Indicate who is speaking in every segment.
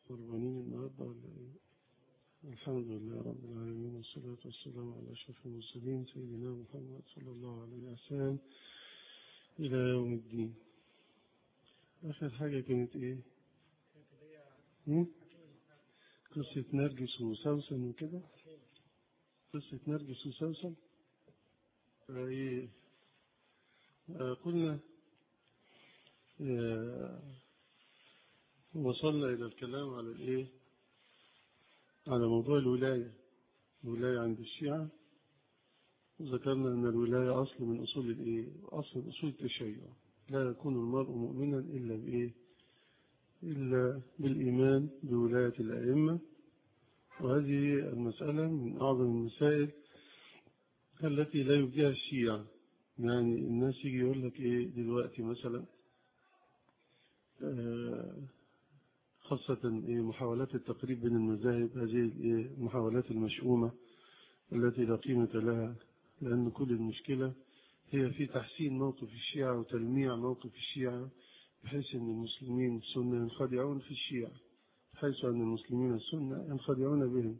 Speaker 1: قربانين النهارده ولا ايه؟ الحمد لله رب العالمين والصلاة والسلام على أشرف المرسلين سيدنا محمد صلى الله عليه وسلم إلى يوم الدين. آخر حاجة كانت إيه؟ هم؟ قصة نرجس وسوسن وكده؟ قصة نرجس وسوسن؟ فإيه؟ آه قلنا آه وصلنا إلى الكلام على الإيه؟ على موضوع الولاية الولاية عند الشيعة وذكرنا أن الولاية أصل من أصول الإيه؟ أصل من أصول التشيع لا يكون المرء مؤمنا إلا بإيه؟ إلا بالإيمان بولاية الأئمة وهذه المسألة من أعظم المسائل التي لا يبديها الشيعة يعني الناس يجي يقول لك إيه دلوقتي مثلا آه خاصة محاولات التقريب بين المذاهب هذه المحاولات المشؤومة التي لا قيمة لها لأن كل المشكلة هي في تحسين موقف الشيعة وتلميع موقف الشيعة بحيث أن المسلمين السنة ينخدعون في الشيعة حيث أن المسلمين السنة ينخدعون بهم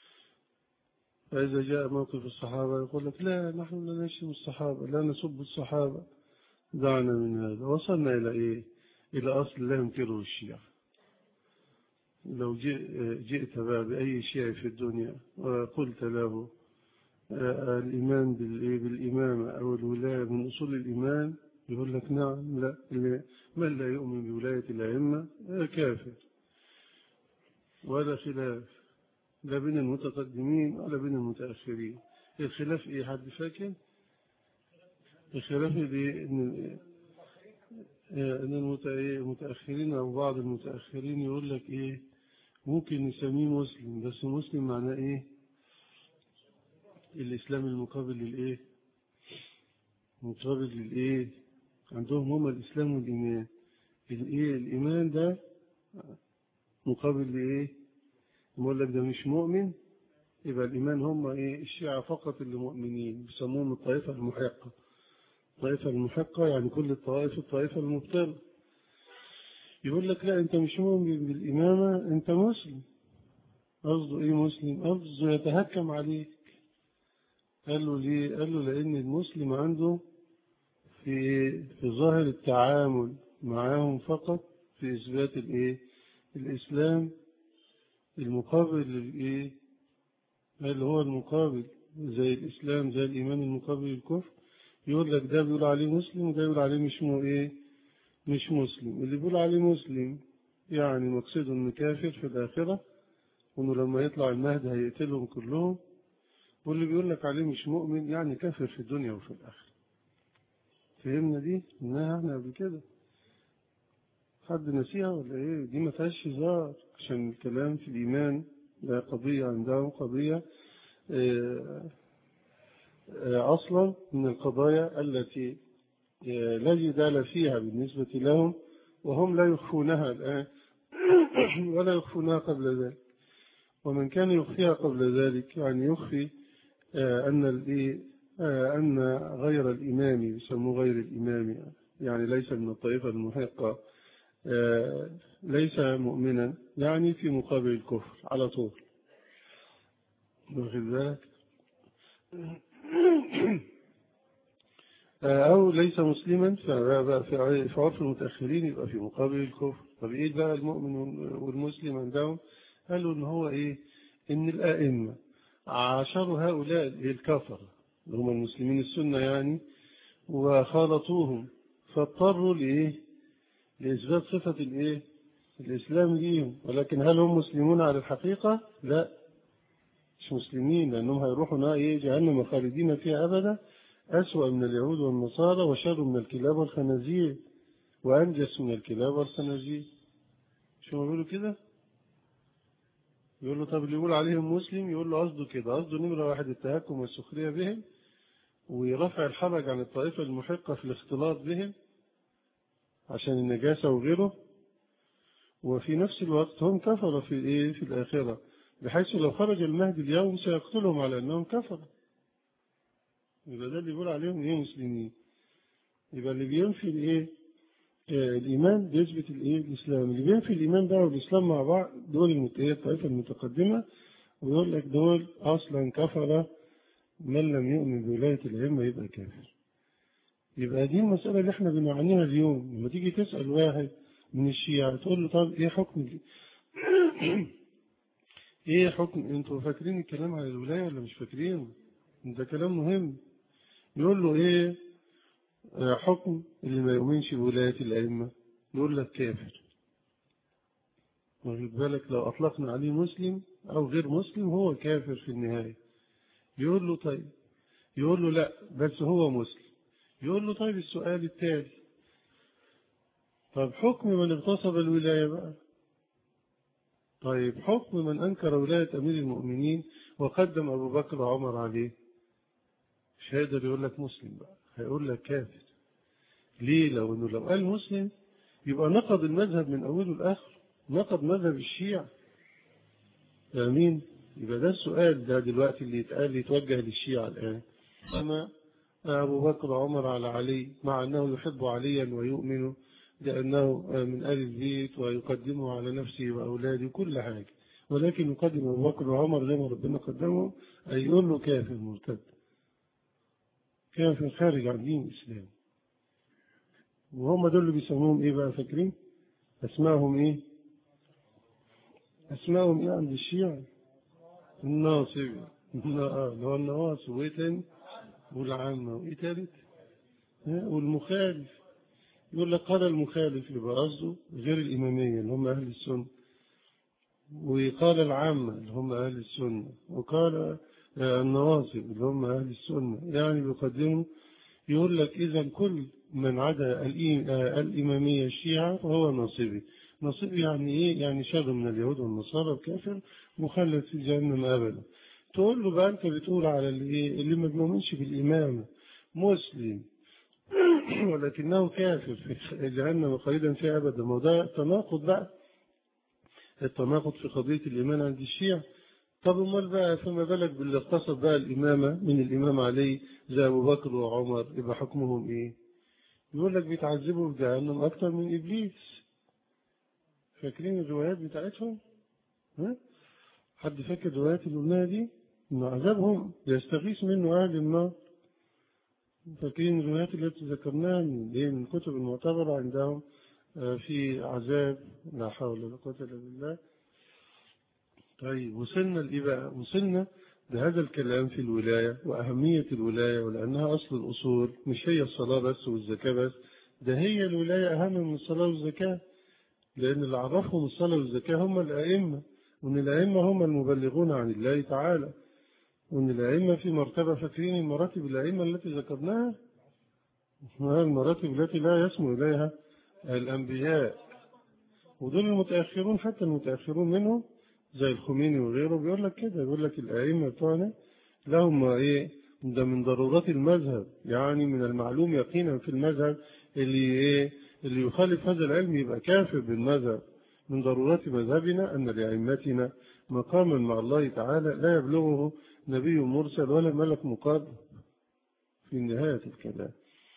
Speaker 1: فإذا جاء موقف الصحابة يقول لك لا نحن لا نشتم الصحابة لا نسب الصحابة دعنا من هذا وصلنا إلى إيه إلى أصل لا ينكره الشيعة لو جئت بقى بأي شيء في الدنيا وقلت له الإيمان بالإمامة أو الولاية من أصول الإيمان يقول لك نعم لا من لا يؤمن بولاية الأئمة كافر ولا خلاف لا بين المتقدمين ولا بين المتأخرين الخلاف إيه حد فاكر؟ الخلاف دي إن إن المتأخرين أو بعض المتأخرين يقول لك إيه ممكن نسميه مسلم بس مسلم معناه إيه الإسلام المقابل للإيه مقابل للإيه عندهم هما الإسلام والإيمان الإيه الإيمان ده مقابل لإيه يقول لك ده مش مؤمن يبقى الإيمان هم إيه الشيعة فقط اللي مؤمنين بيسموهم الطائفة المحقة الطائفة المحقة يعني كل الطوائف الطائفة المبتلة يقول لك لا أنت مش مؤمن بالإمامة أنت مسلم قصده إيه مسلم قصده يتهكم عليك قال له ليه قال له لأن المسلم عنده في في ظاهر التعامل معاهم فقط في إثبات الإيه الإسلام المقابل للإيه اللي هو المقابل زي الإسلام زي الإيمان المقابل للكفر يقول لك ده بيقول عليه مسلم وده يقول عليه مش مو ايه مش مسلم اللي بيقول عليه مسلم يعني مقصده انه كافر في الآخرة وانه لما يطلع المهد هيقتلهم كلهم واللي بيقول لك عليه مش مؤمن يعني كافر في الدنيا وفي الآخرة فهمنا دي انها احنا قبل كده حد نسيها ولا ايه دي ما فيهاش هزار عشان الكلام في الإيمان ده قضية عندهم قضية اه أصلا من القضايا التي لا جدال فيها بالنسبة لهم وهم لا يخفونها الآن ولا يخفونها قبل ذلك ومن كان يخفيها قبل ذلك يعني يخفي أن أن غير الإمام يسموه غير الإمام يعني ليس من الطائفة المحقة ليس مؤمنا يعني في مقابل الكفر على طول واخد بالك أو ليس مسلما في عرف المتأخرين يبقى في مقابل الكفر طب إيه بقى المؤمن والمسلم عندهم قالوا إن هو إيه إن الأئمة عاشروا هؤلاء الكفر اللي هم المسلمين السنة يعني وخالطوهم فاضطروا لإيه لإثبات صفة الإيه الإسلام ليهم ولكن هل هم مسلمون على الحقيقة لا مش مسلمين لأنهم هيروحوا إيه جهنم خالدين فيها أبدا أسوأ من اليهود والنصارى وشر من الكلاب والخنازير وأنجس من الكلاب والخنازير شو بيقولوا كده يقول له طب اللي يقول عليهم مسلم يقول له قصده كده قصده نمرة واحد التهكم والسخرية بهم ورفع الحرج عن الطائفة المحقة في الاختلاط بهم عشان النجاسة وغيره وفي نفس الوقت هم كفروا في ايه في الآخرة بحيث لو خرج المهدي اليوم سيقتلهم على أنهم كفروا يبقى ده اللي بيقول عليهم ايه مسلمين يبقى اللي بينفي الايه آه، الإيمان بيثبت الإيه الإسلام اللي بينفي الإيمان ده والإسلام مع بعض دول المت- إيه الطائفة المتقدمة ويقول لك دول أصلا كفر من لم يؤمن بولاية الأئمة يبقى كافر يبقى دي المسألة اللي احنا بنعانيها اليوم لما تيجي تسأل واحد من الشيعة تقول له طب ايه حكم ال- ايه حكم انتوا فاكرين الكلام على الولاية ولا مش فاكرين ده كلام مهم يقول له ايه آه، حكم اللي ما يؤمنش بولاية الأئمة يقول لك كافر واخد بالك لو أطلقنا عليه مسلم أو غير مسلم هو كافر في النهاية يقول له طيب يقول له لا بس هو مسلم يقول له طيب السؤال التالي طب حكم من اغتصب الولاية بقى طيب حكم من أنكر ولاية أمير المؤمنين وقدم أبو بكر وعمر عليه مش هيقدر يقول لك مسلم بقى هيقول لك كافر ليه لو انه لو قال مسلم يبقى نقض المذهب من اوله لاخره نقض مذهب الشيعة امين يبقى ده السؤال ده دلوقتي اللي يتقال يتوجه للشيعة الان اما ابو بكر وعمر على علي مع انه يحب عليا ويؤمن لانه من ال البيت ويقدمه على نفسه واولاده كل حاجه ولكن يقدم ابو بكر وعمر زي ما ربنا قدمه اي يقول له كافر مرتد كافر خارج عن دين الاسلام وهم دول اللي بيسموهم ايه بقى فاكرين اسمائهم ايه اسمائهم ايه عند الشيعة الناصب اه اللي هو النواصب وايه تاني والعامة وايه تالت ها؟ والمخالف يقول لك قال المخالف يبقى قصده غير الإمامية اللي هم أهل السنة وقال العامة اللي هم أهل السنة وقال آه، النواصب اللي هم أهل السنة يعني بيقدموا يقول لك إذا كل من عدا الإيم- آه، الإمامية الشيعة فهو ناصبي ناصبي يعني إيه؟ يعني شر من اليهود والنصارى الكافر مخلد في جهنم أبدا تقول له بقى أنت بتقول على اللي إيه؟ اللي ما بيؤمنش بالإمامة مسلم ولكنه كافر في جهنم خالدا فيها أبدا ما هو ده تناقض بقى التناقض في قضية الإيمان عند الشيعة طب امال بقى فما بالك باللي اغتصب بقى الإمامة من الإمام علي زي أبو بكر وعمر يبقى حكمهم إيه؟ يقول لك بيتعذبوا في جهنم أكتر من إبليس فاكرين الروايات بتاعتهم؟ ها؟ حد فاكر الروايات اللي قلناها دي؟ إن عذابهم يستغيث منه أهل النار فاكرين الروايات التي ذكرناها من إيه؟ من الكتب المعتبرة عندهم آه، في عذاب لا حول ولا قوة إلا بالله طيب وصلنا لإيه بقى؟ وصلنا بهذا الكلام في الولاية وأهمية الولاية ولأنها أصل الأصول مش هي الصلاة بس والزكاة بس ده هي الولاية أهم من الصلاة والزكاة لأن اللي عرفهم الصلاة والزكاة هم الأئمة وأن الأئمة هم المبلغون عن الله تعالى وأن الأئمة في مرتبة فاكرين المراتب الأئمة التي ذكرناها اسمها المراتب التي لا يسمو إليها الأنبياء ودول المتأخرون حتى المتأخرون منهم زي الخميني وغيره بيقول لك كده بيقول لك الأئمة بتوعنا لهم إيه ده من ضرورات المذهب يعني من المعلوم يقينا في المذهب اللي إيه اللي يخالف هذا العلم يبقى كافر بالمذهب من ضرورات مذهبنا أن لأئمتنا مقاما مع الله تعالى لا يبلغه نبي مرسل ولا ملك مقرب في نهاية الكلام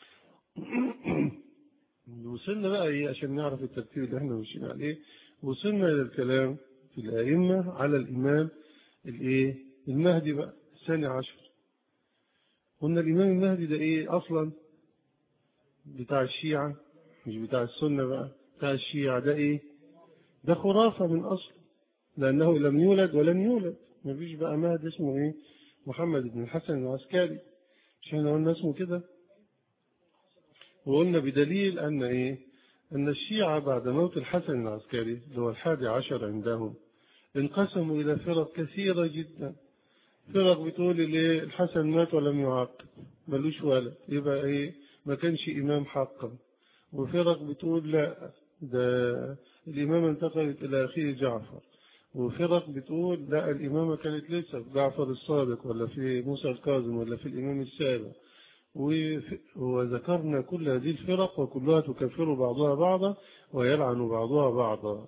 Speaker 1: وصلنا بقى ايه عشان نعرف الترتيب اللي احنا ماشيين عليه وصلنا الى الكلام في الائمه على الامام الايه المهدي بقى الثاني عشر قلنا الامام المهدي ده ايه اصلا بتاع الشيعه مش بتاع السنه بقى بتاع الشيعه ده ايه ده خرافه من اصل لانه لم يولد ولن يولد مفيش بقى مهدي اسمه ايه محمد بن الحسن العسكري مش احنا قلنا اسمه كده وقلنا بدليل أن إيه؟ أن الشيعة بعد موت الحسن العسكري اللي هو الحادي عشر عندهم انقسموا إلى فرق كثيرة جدا فرق بتقول إيه الحسن مات ولم يعاقب ملوش ولد يبقى إيه ما كانش إمام حقا وفرق بتقول لا ده الإمامة انتقلت إلى أخيه جعفر وفرق بتقول لا الإمامة كانت لسه في جعفر الصادق ولا في موسى الكاظم ولا في الإمام السابع وذكرنا كل هذه الفرق وكلها تكفر بعضها بعضا ويلعن بعضها بعضا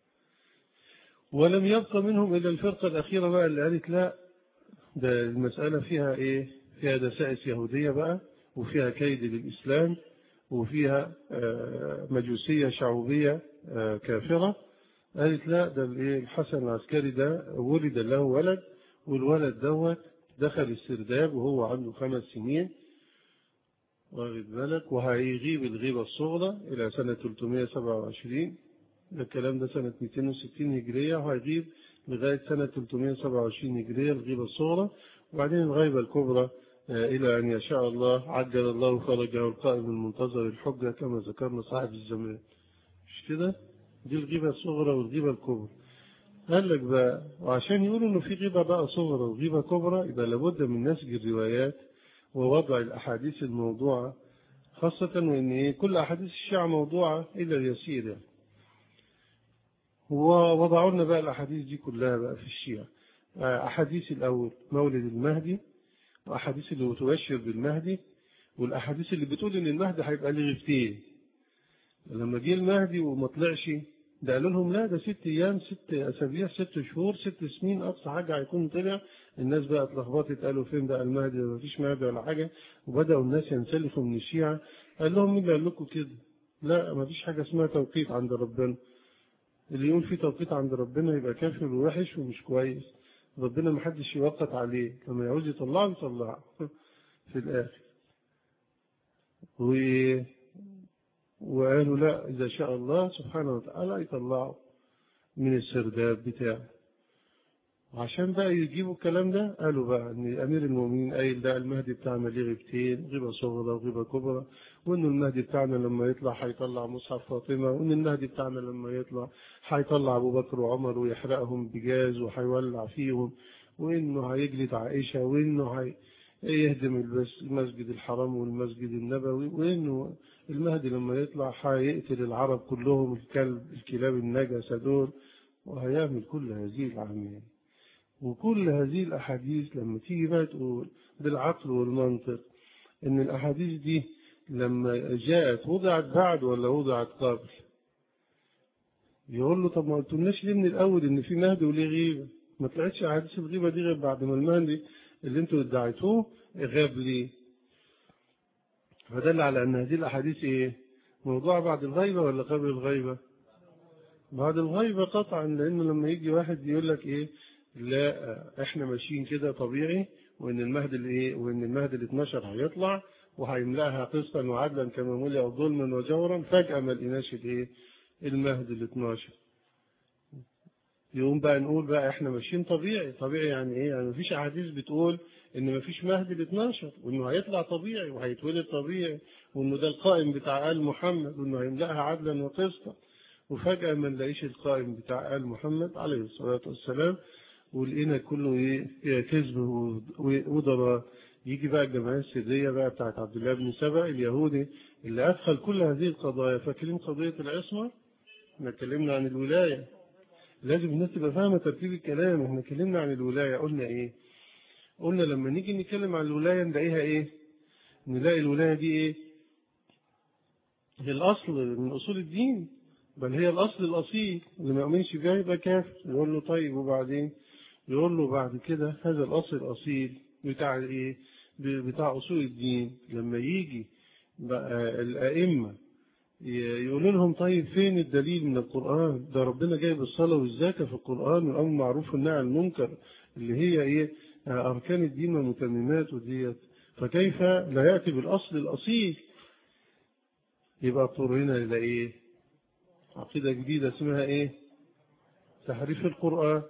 Speaker 1: ولم يبقى منهم إلا الفرقة الأخيرة بقى اللي قالت لا ده المسألة فيها إيه فيها دسائس يهودية بقى وفيها كيد للإسلام وفيها مجوسية شعوبية كافرة قالت لا ده الحسن العسكري ده ولد له ولد والولد دوت دخل السرداب وهو عنده خمس سنين واخد بالك وهيغيب الغيبة الصغرى إلى سنة 327 ده الكلام ده سنة 260 هجرية وهيغيب لغاية سنة 327 هجرية الغيبة الصغرى وبعدين الغيبة الكبرى إلى أن يشاء الله عجل الله فرجه القائم المنتظر الحجة كما ذكرنا صاحب الزمان مش كده دي الغيبة الصغرى والغيبة الكبرى قال لك بقى وعشان يقولوا انه في غيبة بقى صغرى وغيبة كبرى يبقى لابد من نسج الروايات ووضع الأحاديث الموضوعة خاصة وإن إيه كل أحاديث الشيعة موضوعة إلا اليسير يعني. ووضعوا لنا بقى الأحاديث دي كلها بقى في الشيعة أحاديث الأول مولد المهدي وأحاديث اللي بتبشر بالمهدي والأحاديث اللي بتقول إن المهدي هيبقى ليه غيبتين لما جه المهدي وما طلعش ده قالوا لهم لا ده ست أيام ست أسابيع ست شهور ست سنين أقصى حاجة هيكون طلع الناس بقى اتلخبطت قالوا فين بقى المهدي ما فيش مهدي ولا حاجة وبدأوا الناس ينسلخوا من الشيعة قال لهم مين اللي قال لكم كده؟ لا ما فيش حاجة اسمها توقيت عند ربنا اللي يقول في توقيت عند ربنا يبقى كافر ووحش ومش كويس ربنا ما حدش يوقت عليه لما يعوز يطلعه يطلعه في الآخر و... وقالوا لا إذا شاء الله سبحانه وتعالى يطلعه من السرداب بتاعه وعشان بقى يجيبوا الكلام ده قالوا بقى ان امير المؤمنين قايل ده المهدي بتاعنا ليه غيبتين غيبه صغرى وغيبه كبرى وان المهدي بتاعنا لما يطلع هيطلع مصحف فاطمه وان المهدي بتاعنا لما يطلع هيطلع ابو بكر وعمر ويحرقهم بجاز وهيولع فيهم وانه هيجلد عائشه وانه هي يهدم المسجد الحرام والمسجد النبوي وانه المهدي لما يطلع هيقتل العرب كلهم الكلب الكلاب النجسه دول وهيعمل كل هذه العمليه وكل هذه الأحاديث لما تيجي بقى تقول بالعقل والمنطق إن الأحاديث دي لما جاءت وضعت بعد ولا وضعت قبل يقول له طب ما قلتلناش ليه من الأول إن في مهدي وليه غيبة ما طلعتش أحاديث الغيبة دي غير بعد ما المهدي اللي أنتوا ادعيتوه غاب ليه فدل على أن هذه الأحاديث إيه موضوع بعد الغيبة ولا قبل الغيبة بعد الغيبة قطعا لأنه لما يجي واحد يقول لك إيه لا احنا ماشيين كده طبيعي وان المهد اللي ايه وان المهد ال 12 هيطلع وهيملاها قسطا وعدلا كما ملئ ظلما وجورا فجأة ما لقيناش الايه المهد ال 12 يقوم بقى نقول بقى احنا ماشيين طبيعي طبيعي يعني ايه يعني مفيش احاديث بتقول ان مفيش مهد ال 12 وانه هيطلع طبيعي وهيتولد طبيعي وانه ده القائم بتاع ال محمد وانه هيملاها عدلا وقسطا وفجأة ما نلاقيش القائم بتاع ال محمد عليه الصلاة والسلام ولقينا كله ايه كذب وضراء يجي بقى الجمعيه السريه بقى بتاعت عبد الله بن سبأ اليهودي اللي ادخل كل هذه القضايا فاكرين قضيه العصمه؟ احنا اتكلمنا عن الولايه لازم الناس تبقى فاهمه ترتيب الكلام احنا اتكلمنا عن الولايه قلنا ايه؟ قلنا لما نيجي نتكلم عن الولايه نلاقيها ايه؟ نلاقي الولايه دي ايه؟ هي الاصل من اصول الدين بل هي الاصل الاصيل اللي ما يؤمنش بيها يبقى كافر يقول له طيب وبعدين يقول له بعد كده هذا الأصل الأصيل بتاع إيه؟ بتاع أصول الدين لما يجي بقى الأئمة يقولوا لهم طيب فين الدليل من القرآن؟ ده ربنا جايب الصلاة والزكاة في القرآن والأمر معروف والنهي عن المنكر اللي هي إيه؟ أركان الدين ومتممات وديت فكيف لا يأتي بالأصل الأصيل؟ يبقى اضطرينا إلى إيه؟ عقيدة جديدة اسمها إيه؟ تحريف القرآن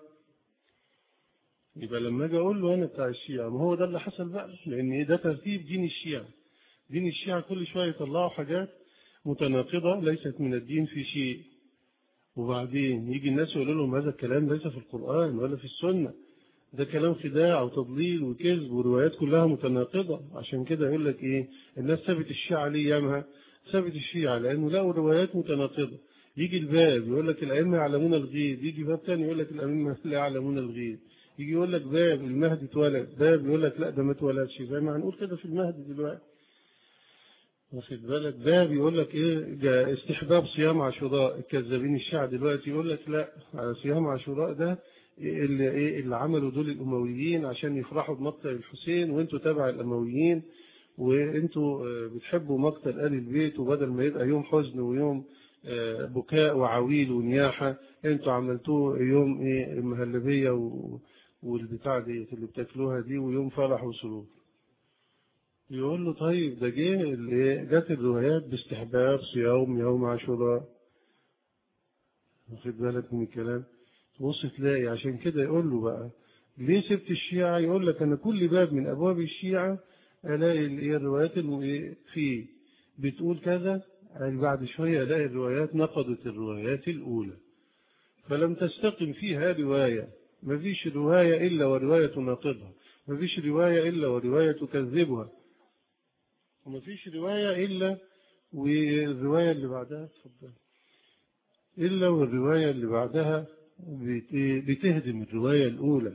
Speaker 1: يبقى لما اجي اقول له انا بتاع الشيعة ما هو ده اللي حصل بقى لان ده ترتيب دين الشيعة دين الشيعة كل شوية يطلعوا حاجات متناقضة ليست من الدين في شيء وبعدين يجي الناس يقولوا لهم هذا الكلام ليس في القرآن ولا في السنة ده كلام خداع وتضليل وكذب وروايات كلها متناقضة عشان كده يقول لك ايه الناس سابت الشيعة ليه يامها سابت الشيعة لانه لقوا روايات متناقضة يجي الباب يقول لك الأئمة يعلمون الغيب يجي باب تاني يقول لك الأئمة لا يعلمون الغيب يجي يقول لك باب المهدي اتولد باب يقول لك لا ده ما اتولدش زي ما هنقول كده في المهدي دلوقتي واخد بالك باب يقول لك ايه استحباب صيام عاشوراء الكذابين الشيعة دلوقتي يقول لك لا على صيام عاشوراء ده اللي ايه اللي عملوا دول الامويين عشان يفرحوا بمقتل الحسين وانتوا تبع الامويين وانتوا بتحبوا مقتل آل البيت وبدل ما يبقى يوم حزن ويوم بكاء وعويل ونياحة انتوا عملتوه يوم ايه المهلبية والبتاع دي اللي بتاكلوها دي ويوم فرح وسرور يقول له طيب ده جه اللي جت الروايات باستحباب صيام يوم عاشوراء واخد بالك من الكلام تبص تلاقي عشان كده يقول له بقى ليه سبت الشيعة يقول لك أنا كل باب من أبواب الشيعة ألاقي الروايات اللي فيه بتقول كذا يعني بعد شوية ألاقي الروايات نقضت الروايات الأولى فلم تستقم فيها رواية ما فيش رواية إلا ورواية تناقضها ما فيش رواية إلا ورواية تكذبها وما فيش رواية إلا والرواية اللي بعدها تفضل إلا والرواية اللي بعدها بتهدم الرواية الأولى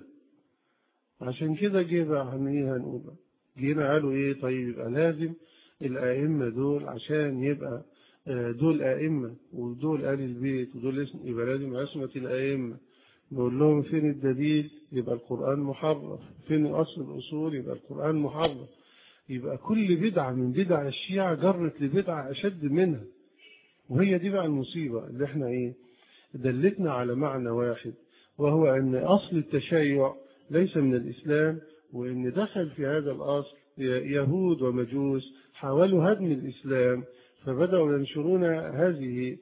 Speaker 1: عشان كده جه بقى عن إيه هنقول جينا قالوا إيه طيب يبقى لازم الأئمة دول عشان يبقى دول أئمة ودول آل البيت ودول اسم يبقى لازم عصمة الأئمة نقول لهم فين الدليل يبقى القرآن محرف فين أصل الأصول يبقى القرآن محرف يبقى كل بدعة من بدع الشيعة جرت لبدعة أشد منها وهي دي بقى المصيبة اللي احنا ايه دلتنا على معنى واحد وهو أن أصل التشيع ليس من الإسلام وأن دخل في هذا الأصل يهود ومجوس حاولوا هدم الإسلام فبدأوا ينشرون هذه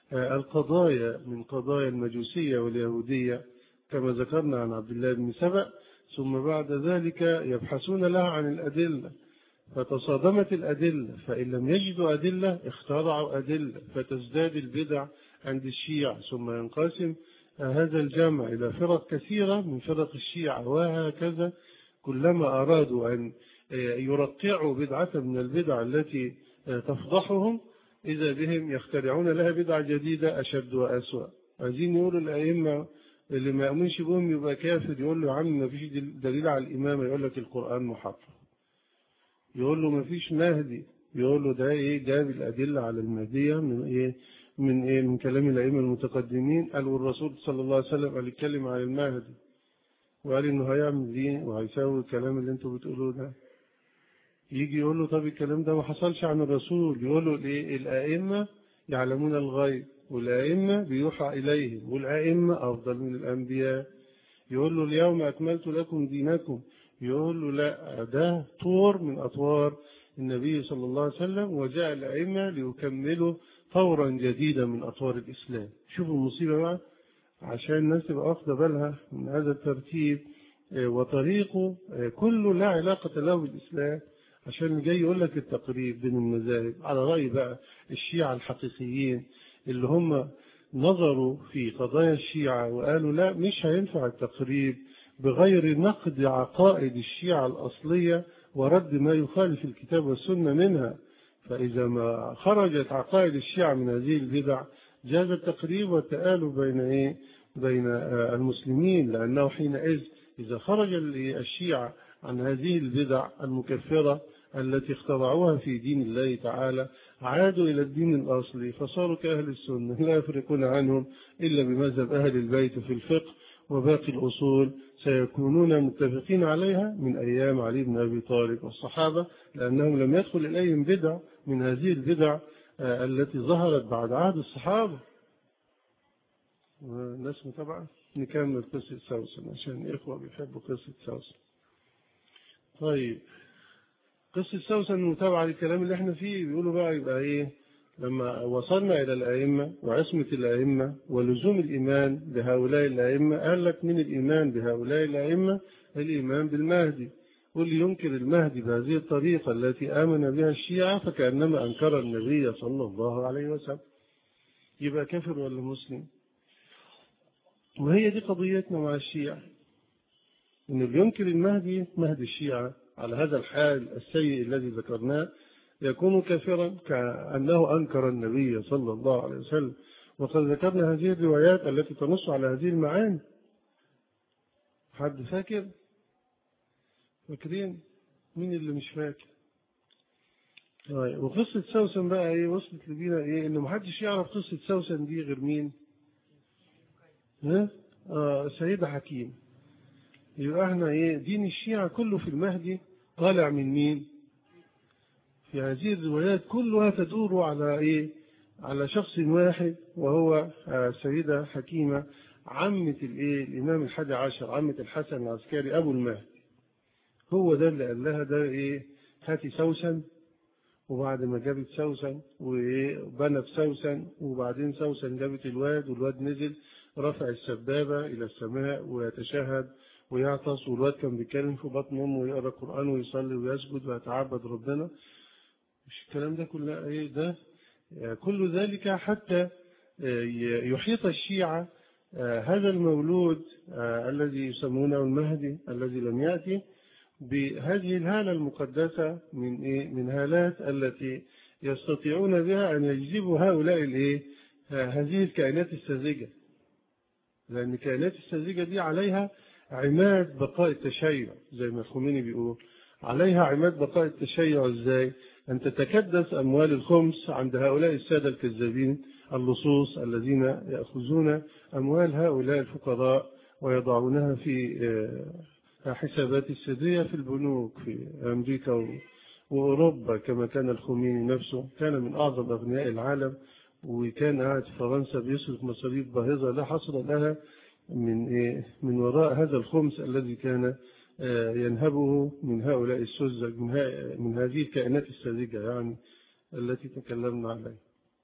Speaker 1: القضايا من قضايا المجوسية واليهودية كما ذكرنا عن عبد الله بن سبأ ثم بعد ذلك يبحثون لها عن الأدلة فتصادمت الأدلة فإن لم يجدوا أدلة اخترعوا أدلة فتزداد البدع عند الشيع ثم ينقسم هذا الجمع إلى فرق كثيرة من فرق الشيعة وهكذا كلما أرادوا أن يرقعوا بدعة من البدع التي تفضحهم إذا بهم يخترعون لها بدعة جديدة أشد وأسوأ عايزين يقولوا الأئمة اللي ما يؤمنش بهم يبقى كافر يقول له يا عم ما فيش دليل على الإمامة يقول لك القرآن محرف يقول له ما فيش مهدي يقول له ده ايه جاب الأدلة على المهدية من ايه من ايه من كلام الأئمة المتقدمين قال والرسول صلى الله عليه وسلم قال يتكلم عن المهدي وقال انه هيعمل دي وهيساوي الكلام اللي انتوا بتقولوه ده يجي يقول له طب الكلام ده ما حصلش عن الرسول يقول له الايه الأئمة يعلمون الغيب والأئمة بيوحى إليهم والأئمة أفضل من الأنبياء يقول له اليوم أكملت لكم دينكم يقول له لا ده طور من أطوار النبي صلى الله عليه وسلم وجاء الأئمة ليكملوا طورا جديدا من أطوار الإسلام شوفوا المصيبة بقى عشان الناس تبقى واخدة بالها من هذا الترتيب وطريقه كله لا علاقة له بالإسلام عشان اللي جاي يقول لك التقريب بين المذاهب على رأي بقى الشيعة الحقيقيين اللي هم نظروا في قضايا الشيعة وقالوا لا مش هينفع التقريب بغير نقد عقائد الشيعة الأصلية ورد ما يخالف الكتاب والسنة منها فإذا ما خرجت عقائد الشيعة من هذه البدع جاز التقريب والتآلف بين إيه؟ بين المسلمين لأنه حينئذ إذا خرج الشيعة عن هذه البدع المكفرة التي اخترعوها في دين الله تعالى عادوا إلى الدين الأصلي فصاروا كأهل السنة لا يفرقون عنهم إلا بمذهب أهل البيت في الفقه وباقي الأصول سيكونون متفقين عليها من أيام علي بن أبي طالب والصحابة لأنهم لم يدخل إليهم بدع من هذه البدع التي ظهرت بعد عهد الصحابة الناس متابعة نكمل قصة سوسن عشان الإخوة بيحبوا قصة سوسن طيب قصة سوسن متابعة للكلام اللي احنا فيه بيقولوا بقى يبقى ايه لما وصلنا إلى الأئمة وعصمة الأئمة ولزوم الإيمان بهؤلاء الأئمة قال لك من الإيمان بهؤلاء الأئمة الإيمان بالمهدي واللي ينكر المهدي بهذه الطريقة التي آمن بها الشيعة فكأنما أنكر النبي صلى الله عليه وسلم يبقى كافر ولا مسلم وهي دي قضيتنا مع الشيعة إن اللي ينكر المهدي مهدي الشيعة على هذا الحال السيء الذي ذكرناه يكون كافرا كأنه أنكر النبي صلى الله عليه وسلم وقد ذكرنا هذه الروايات التي تنص على هذه المعاني حد فاكر فاكرين مين اللي مش فاكر طيب وقصة سوسن بقى ايه وصلت لبينا ايه ان محدش يعرف قصة سوسن دي غير مين ها اه السيدة حكيم يبقى احنا ايه دين الشيعة كله في المهدي طالع من مين في هذه الروايات كلها تدور على إيه؟ على شخص واحد وهو سيدة حكيمة عمة الإيه؟ الإمام الحادي عشر عمة الحسن العسكري أبو المهدي هو ده اللي قال لها ده إيه؟ هاتي سوسن وبعد ما جابت سوسن وبنت سوسن وبعدين سوسن جابت الواد والواد نزل رفع السبابة إلى السماء ويتشهد ويعطس والواد كان بيتكلم في بطن أمه ويقرأ القرآن ويصلي ويسجد ويتعبد ربنا مش الكلام ده كله إيه ده كل ذلك حتى يحيط الشيعة هذا المولود الذي يسمونه المهدي الذي لم يأتي بهذه الهالة المقدسة من إيه؟ من هالات التي يستطيعون بها أن يجذبوا هؤلاء الإيه؟ هذه الكائنات الساذجة لأن الكائنات الساذجة دي عليها عماد بقاء التشيع زي ما الخميني بيقول عليها عماد بقاء التشيع ازاي أن تتكدس أموال الخمس عند هؤلاء السادة الكذابين اللصوص الذين يأخذون أموال هؤلاء الفقراء ويضعونها في حسابات السرية في البنوك في أمريكا وأوروبا كما كان الخميني نفسه كان من أعظم أغنياء العالم وكان قاعد في فرنسا بيصرف مصاريف باهظة لا حصر لها من إيه من وراء هذا الخمس الذي كان ينهبه من هؤلاء السذج من, من هذه الكائنات الساذجة يعني التي تكلمنا عليها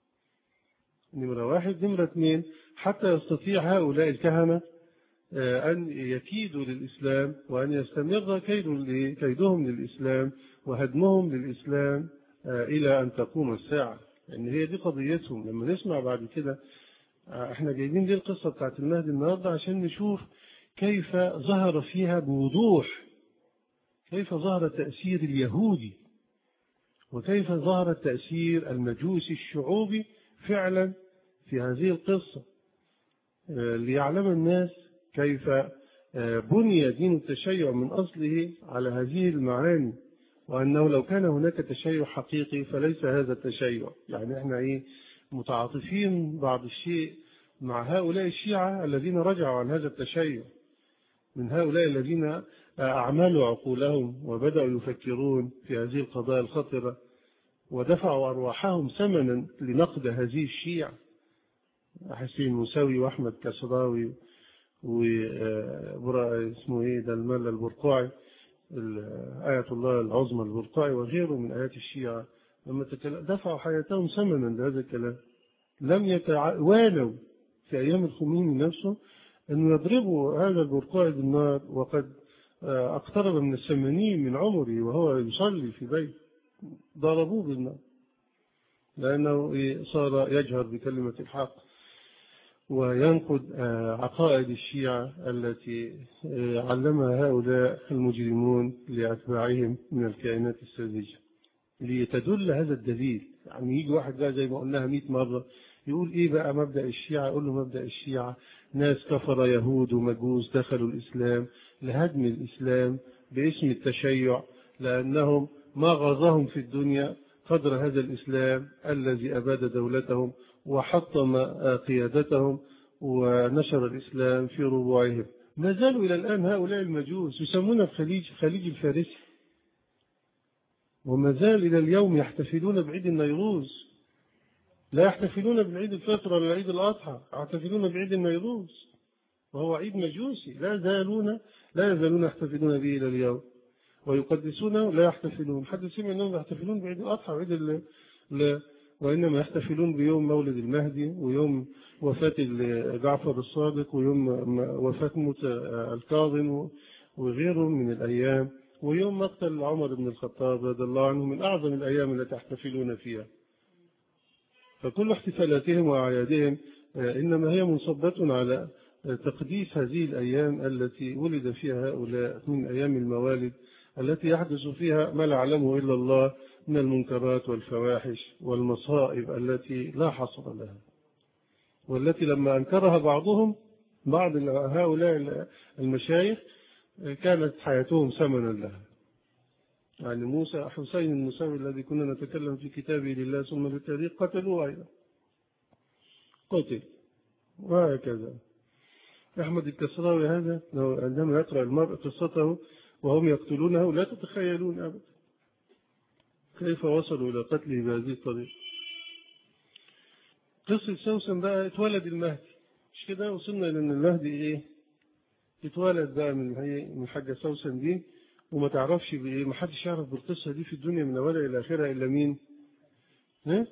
Speaker 1: نمرة واحد نمرة اثنين حتى يستطيع هؤلاء الكهنة أن يكيدوا للإسلام وأن يستمر كيد كيدهم للإسلام وهدمهم للإسلام إلى أن تقوم الساعة لأن يعني هي دي قضيتهم لما نسمع بعد كده احنا جايبين دي القصة بتاعت المهدي النهاردة عشان نشوف كيف ظهر فيها بوضوح كيف ظهر التأثير اليهودي وكيف ظهر التأثير المجوسي الشعوبي فعلا في هذه القصة ليعلم الناس كيف بني دين التشيع من أصله على هذه المعاني وأنه لو كان هناك تشيع حقيقي فليس هذا التشيع يعني احنا ايه متعاطفين بعض الشيء مع هؤلاء الشيعة الذين رجعوا عن هذا التشيع من هؤلاء الذين أعملوا عقولهم وبدأوا يفكرون في هذه القضايا الخطرة ودفعوا أرواحهم ثمنا لنقد هذه الشيعة حسين موسوي وأحمد كسراوي و اسمه ايه ده الملا البرقعي آية الله العظمى البرقعي وغيره من آيات الشيعة لما دفعوا حياتهم ثمنا لهذا الكلام لم يتوالوا في أيام الخميني نفسه أن يضربوا هذا البرقعي بالنار وقد اقترب من الثمانين من عمره وهو يصلي في بيت ضربوه بالنار لأنه صار يجهر بكلمة الحق وينقد عقائد الشيعة التي علمها هؤلاء المجرمون لأتباعهم من الكائنات الساذجة لتدل هذا الدليل يعني يجي واحد بقى زي ما قلناها 100 مرة يقول ايه بقى مبدأ الشيعة يقول له مبدأ الشيعة ناس كفر يهود ومجوس دخلوا الإسلام لهدم الإسلام باسم التشيع لأنهم ما غزاهم في الدنيا قدر هذا الإسلام الذي أباد دولتهم وحطم قيادتهم ونشر الإسلام في ربوعهم ما زالوا إلى الآن هؤلاء المجوس يسمون الخليج خليج الفارسي وما زال إلى اليوم يحتفلون بعيد النيروز لا يحتفلون بالعيد الفطر ولا عيد الأضحى يحتفلون بعيد النيروز وهو عيد مجوسي لا زالون لا يزالون يحتفلون به إلى اليوم ويقدسونه لا يحتفلون حد سمع أنهم يحتفلون بعيد الأضحى وعيد ال وإنما يحتفلون بيوم مولد المهدي ويوم وفاة جعفر الصادق ويوم وفاة موت الكاظم وغيره من الأيام ويوم مقتل عمر بن الخطاب رضي الله عنه من أعظم الأيام التي يحتفلون فيها فكل احتفالاتهم وأعيادهم إنما هي منصبة على تقديس هذه الأيام التي ولد فيها هؤلاء من أيام الموالد التي يحدث فيها ما لا يعلمه إلا الله من المنكرات والفواحش والمصائب التي لا حصر لها والتي لما أنكرها بعضهم بعض هؤلاء المشايخ كانت حياتهم ثمنا لها يعني موسى حسين المساوي الذي كنا نتكلم في كتابه لله ثم للتاريخ قتلوه أيضا قتل وهكذا أحمد الكسراوي هذا عندما يقرأ المرء قصته وهم يقتلونه لا تتخيلون أبدا كيف وصلوا إلى قتله بهذه الطريقة قصة سوسن بقى اتولد المهدي مش كده وصلنا إلى إن المهدي إيه اتولد بقى من هي من حاجة سوسن دي وما تعرفش بإيه ما حدش يعرف بالقصة دي في الدنيا من أولها إلى آخرها إلا مين؟ ها؟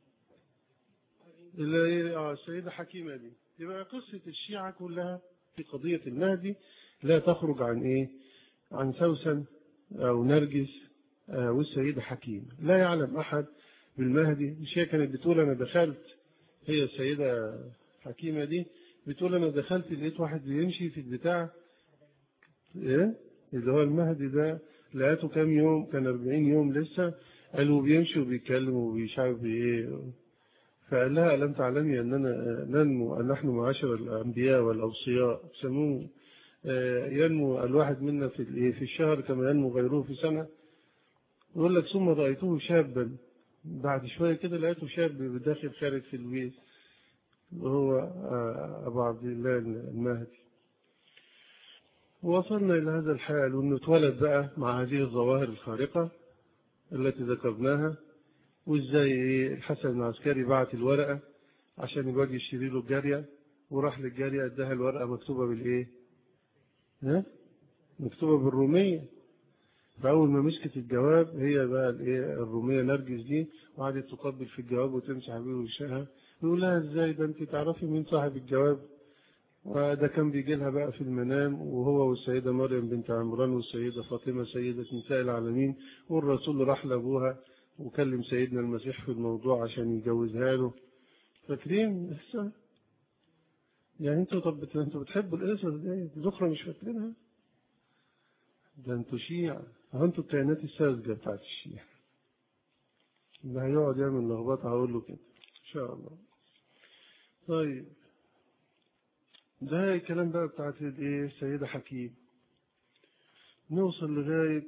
Speaker 1: إلا إيه؟ آه السيدة حكيمة دي يبقى قصة الشيعة كلها في قضية المهدي لا تخرج عن إيه؟ عن سوسن أو نرجس والسيدة حكيمة لا يعلم أحد بالمهدي مش هي كانت بتقول أنا دخلت هي السيدة حكيمة دي بتقول أنا دخلت لقيت واحد بيمشي في البتاع إيه؟ اللي هو المهدي ده لقيته كام يوم كان 40 يوم لسه قالوا بيمشي وبيتكلم ومش عارف ايه فقال لها ألم تعلمي أننا ننمو أن نحن معاشر الأنبياء والأوصياء سموه ينمو الواحد منا في في الشهر كما ينمو غيره في سنة يقول لك ثم رأيته شابا بعد شوية كده لقيته شاب داخل خارج في البيت وهو أبو عبد الله المهدي وصلنا إلى هذا الحال وأنه اتولد بقى مع هذه الظواهر الخارقة التي ذكرناها وإزاي الحسن العسكري بعت الورقة عشان يبقى يشتري له الجارية وراح للجارية اداها الورقة مكتوبة بالإيه؟ ها؟ مكتوبة بالرومية فأول ما مسكت الجواب هي بقى الإيه الرومية نرجس دي وقعدت تقبل في الجواب وتمسح بيه وشها يقول لها إزاي ده أنت تعرفي مين صاحب الجواب وده كان بيجي لها بقى في المنام وهو والسيدة مريم بنت عمران والسيدة فاطمة سيدة نساء العالمين والرسول راح لأبوها وكلم سيدنا المسيح في الموضوع عشان يجوزها له فاكرين لسه يعني انتوا طب انتوا بتحبوا القصص دي ذكرى مش فاكرينها ده انتوا شيعة اهو انتوا الكائنات الساذجة بتاعت الشيعة اللي هيقعد يعمل لخبطة هقول له كده ان شاء الله طيب ده الكلام بقى بتاعت الايه السيدة حكيم نوصل لغاية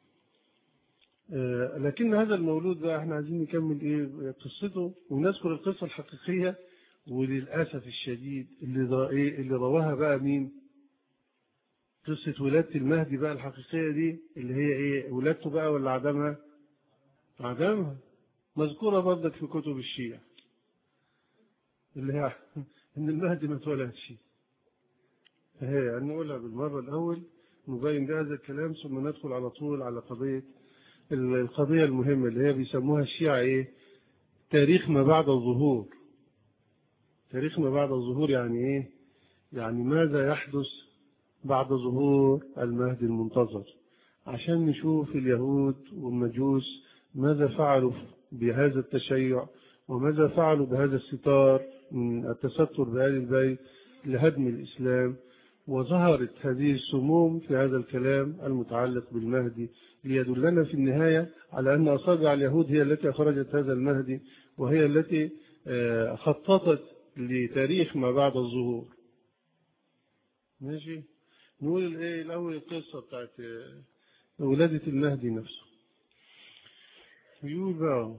Speaker 1: آه لكن هذا المولود بقى احنا عايزين نكمل ايه قصته ونذكر القصة الحقيقية وللأسف الشديد اللي ايه اللي رواها بقى مين قصة ولادة المهدي بقى الحقيقية دي اللي هي ايه ولادته بقى ولا عدمها عدمها مذكورة برضك في كتب الشيعة اللي هي ان المهدي ما اتولدش هي يعني نقولها بالمرة الأول نبين بهذا الكلام ثم ندخل على طول على قضية القضية المهمة اللي هي بيسموها الشيعة إيه؟ تاريخ ما بعد الظهور. تاريخ ما بعد الظهور يعني إيه؟ يعني ماذا يحدث بعد ظهور المهدي المنتظر؟ عشان نشوف اليهود والمجوس ماذا فعلوا بهذا التشيع وماذا فعلوا بهذا الستار من التستر بآل البيت لهدم الإسلام وظهرت هذه السموم في هذا الكلام المتعلق بالمهدي ليدلنا في النهاية على أن أصابع اليهود هي التي أخرجت هذا المهدي وهي التي خططت لتاريخ ما بعد الظهور ماشي نقول الايه الاول القصه بتاعت ولاده المهدي نفسه يقول بقى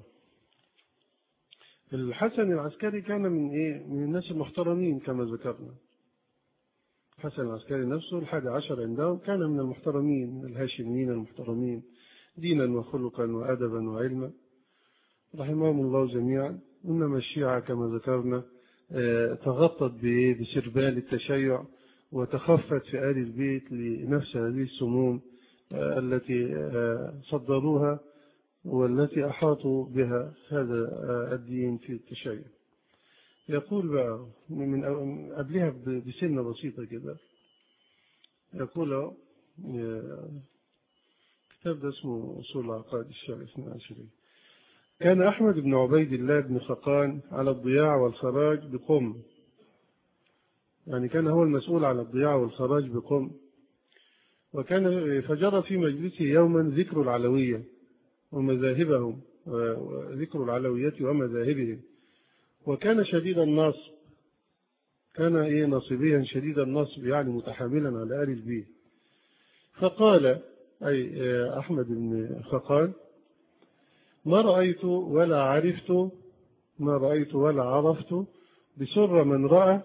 Speaker 1: الحسن العسكري كان من ايه من الناس المحترمين كما ذكرنا الحسن العسكري نفسه الحادي عشر عندهم كان من المحترمين من الهاشميين المحترمين دينا وخلقا وأدبا وعلما رحمهم الله جميعا إنما الشيعة كما ذكرنا تغطت بسربال التشيع وتخفت في آل البيت لنفس هذه السموم التي صدروها والتي أحاطوا بها هذا الدين في التشيع يقول بقى من قبلها بسنة بسيطة كده يقول كتاب ده اسمه أصول العقائد الشيعة الاثنى عشرية كان أحمد بن عبيد الله بن خقان على الضياع والخراج بقم يعني كان هو المسؤول على الضياع والخراج بقم وكان فجرى في مجلسه يوما ذكر العلوية ومذاهبهم وذكر العلوية ومذاهبهم وكان شديد النصب كان ايه نصبيا شديد النصب يعني متحاملا على آل البيت فقال أي أحمد بن خقان ما رأيت ولا عرفت ما رأيت ولا عرفت بسر من رأى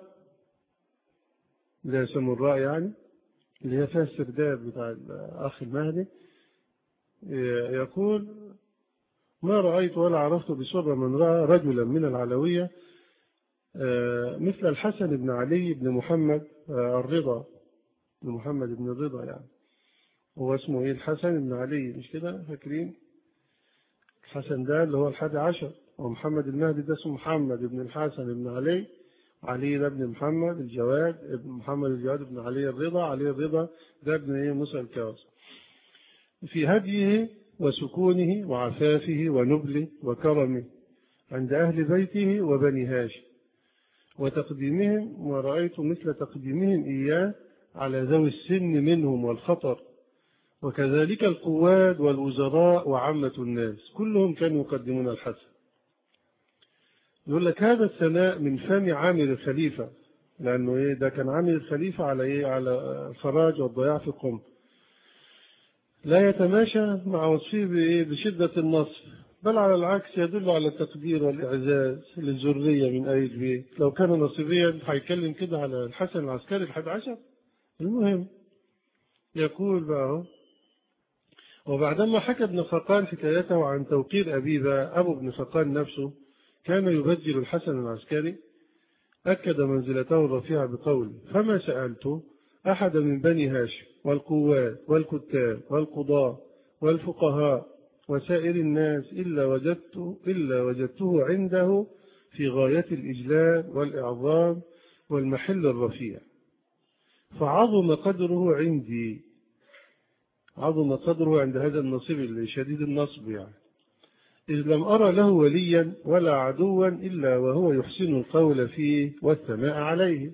Speaker 1: اللي يسمى الرأي يعني اللي هي فيها السرداب بتاع الأخ المهدي يقول ما رأيت ولا عرفت بسر من رأى رجلا من العلوية مثل الحسن بن علي بن محمد الرضا بن محمد بن الرضا يعني هو اسمه ايه الحسن بن علي مش كده فاكرين الحسن ده اللي هو الحادي عشر ومحمد المهدي ده اسمه محمد بن الحسن بن علي علي ده ابن محمد الجواد ابن محمد الجواد بن علي الرضا علي الرضا ده ابن ايه موسى الكاظم في هديه وسكونه وعفافه ونبله وكرمه عند أهل بيته وبني هاشم وتقديمهم ورأيت مثل تقديمهم إياه على ذوي السن منهم والخطر وكذلك القواد والوزراء وعامة الناس كلهم كانوا يقدمون الحسن يقول لك هذا الثناء من فم عامر الخليفة لأنه إيه ده كان عامر الخليفة على إيه على الفراج والضياع في القم لا يتماشى مع وصفه بإيه بشدة النصر بل على العكس يدل على التقدير والإعزاز للذرية من أي البيت لو كان نصيبيا هيتكلم كده على الحسن العسكري الحادي عشر المهم يقول بقى وبعدما حكى ابن خقان حكايته عن توقير أبيبة أبو ابن خقان نفسه كان يبجل الحسن العسكري أكد منزلته الرفيعة بقوله فما سألت أحد من بني هاشم والقوات والكتاب والقضاة والفقهاء وسائر الناس إلا وجدت إلا وجدته عنده في غاية الإجلال والإعظام والمحل الرفيع فعظم قدره عندي عظم قدره عند هذا النصيب اللي شديد النصب يعني إذ لم أرى له وليا ولا عدوا إلا وهو يحسن القول فيه والثناء عليه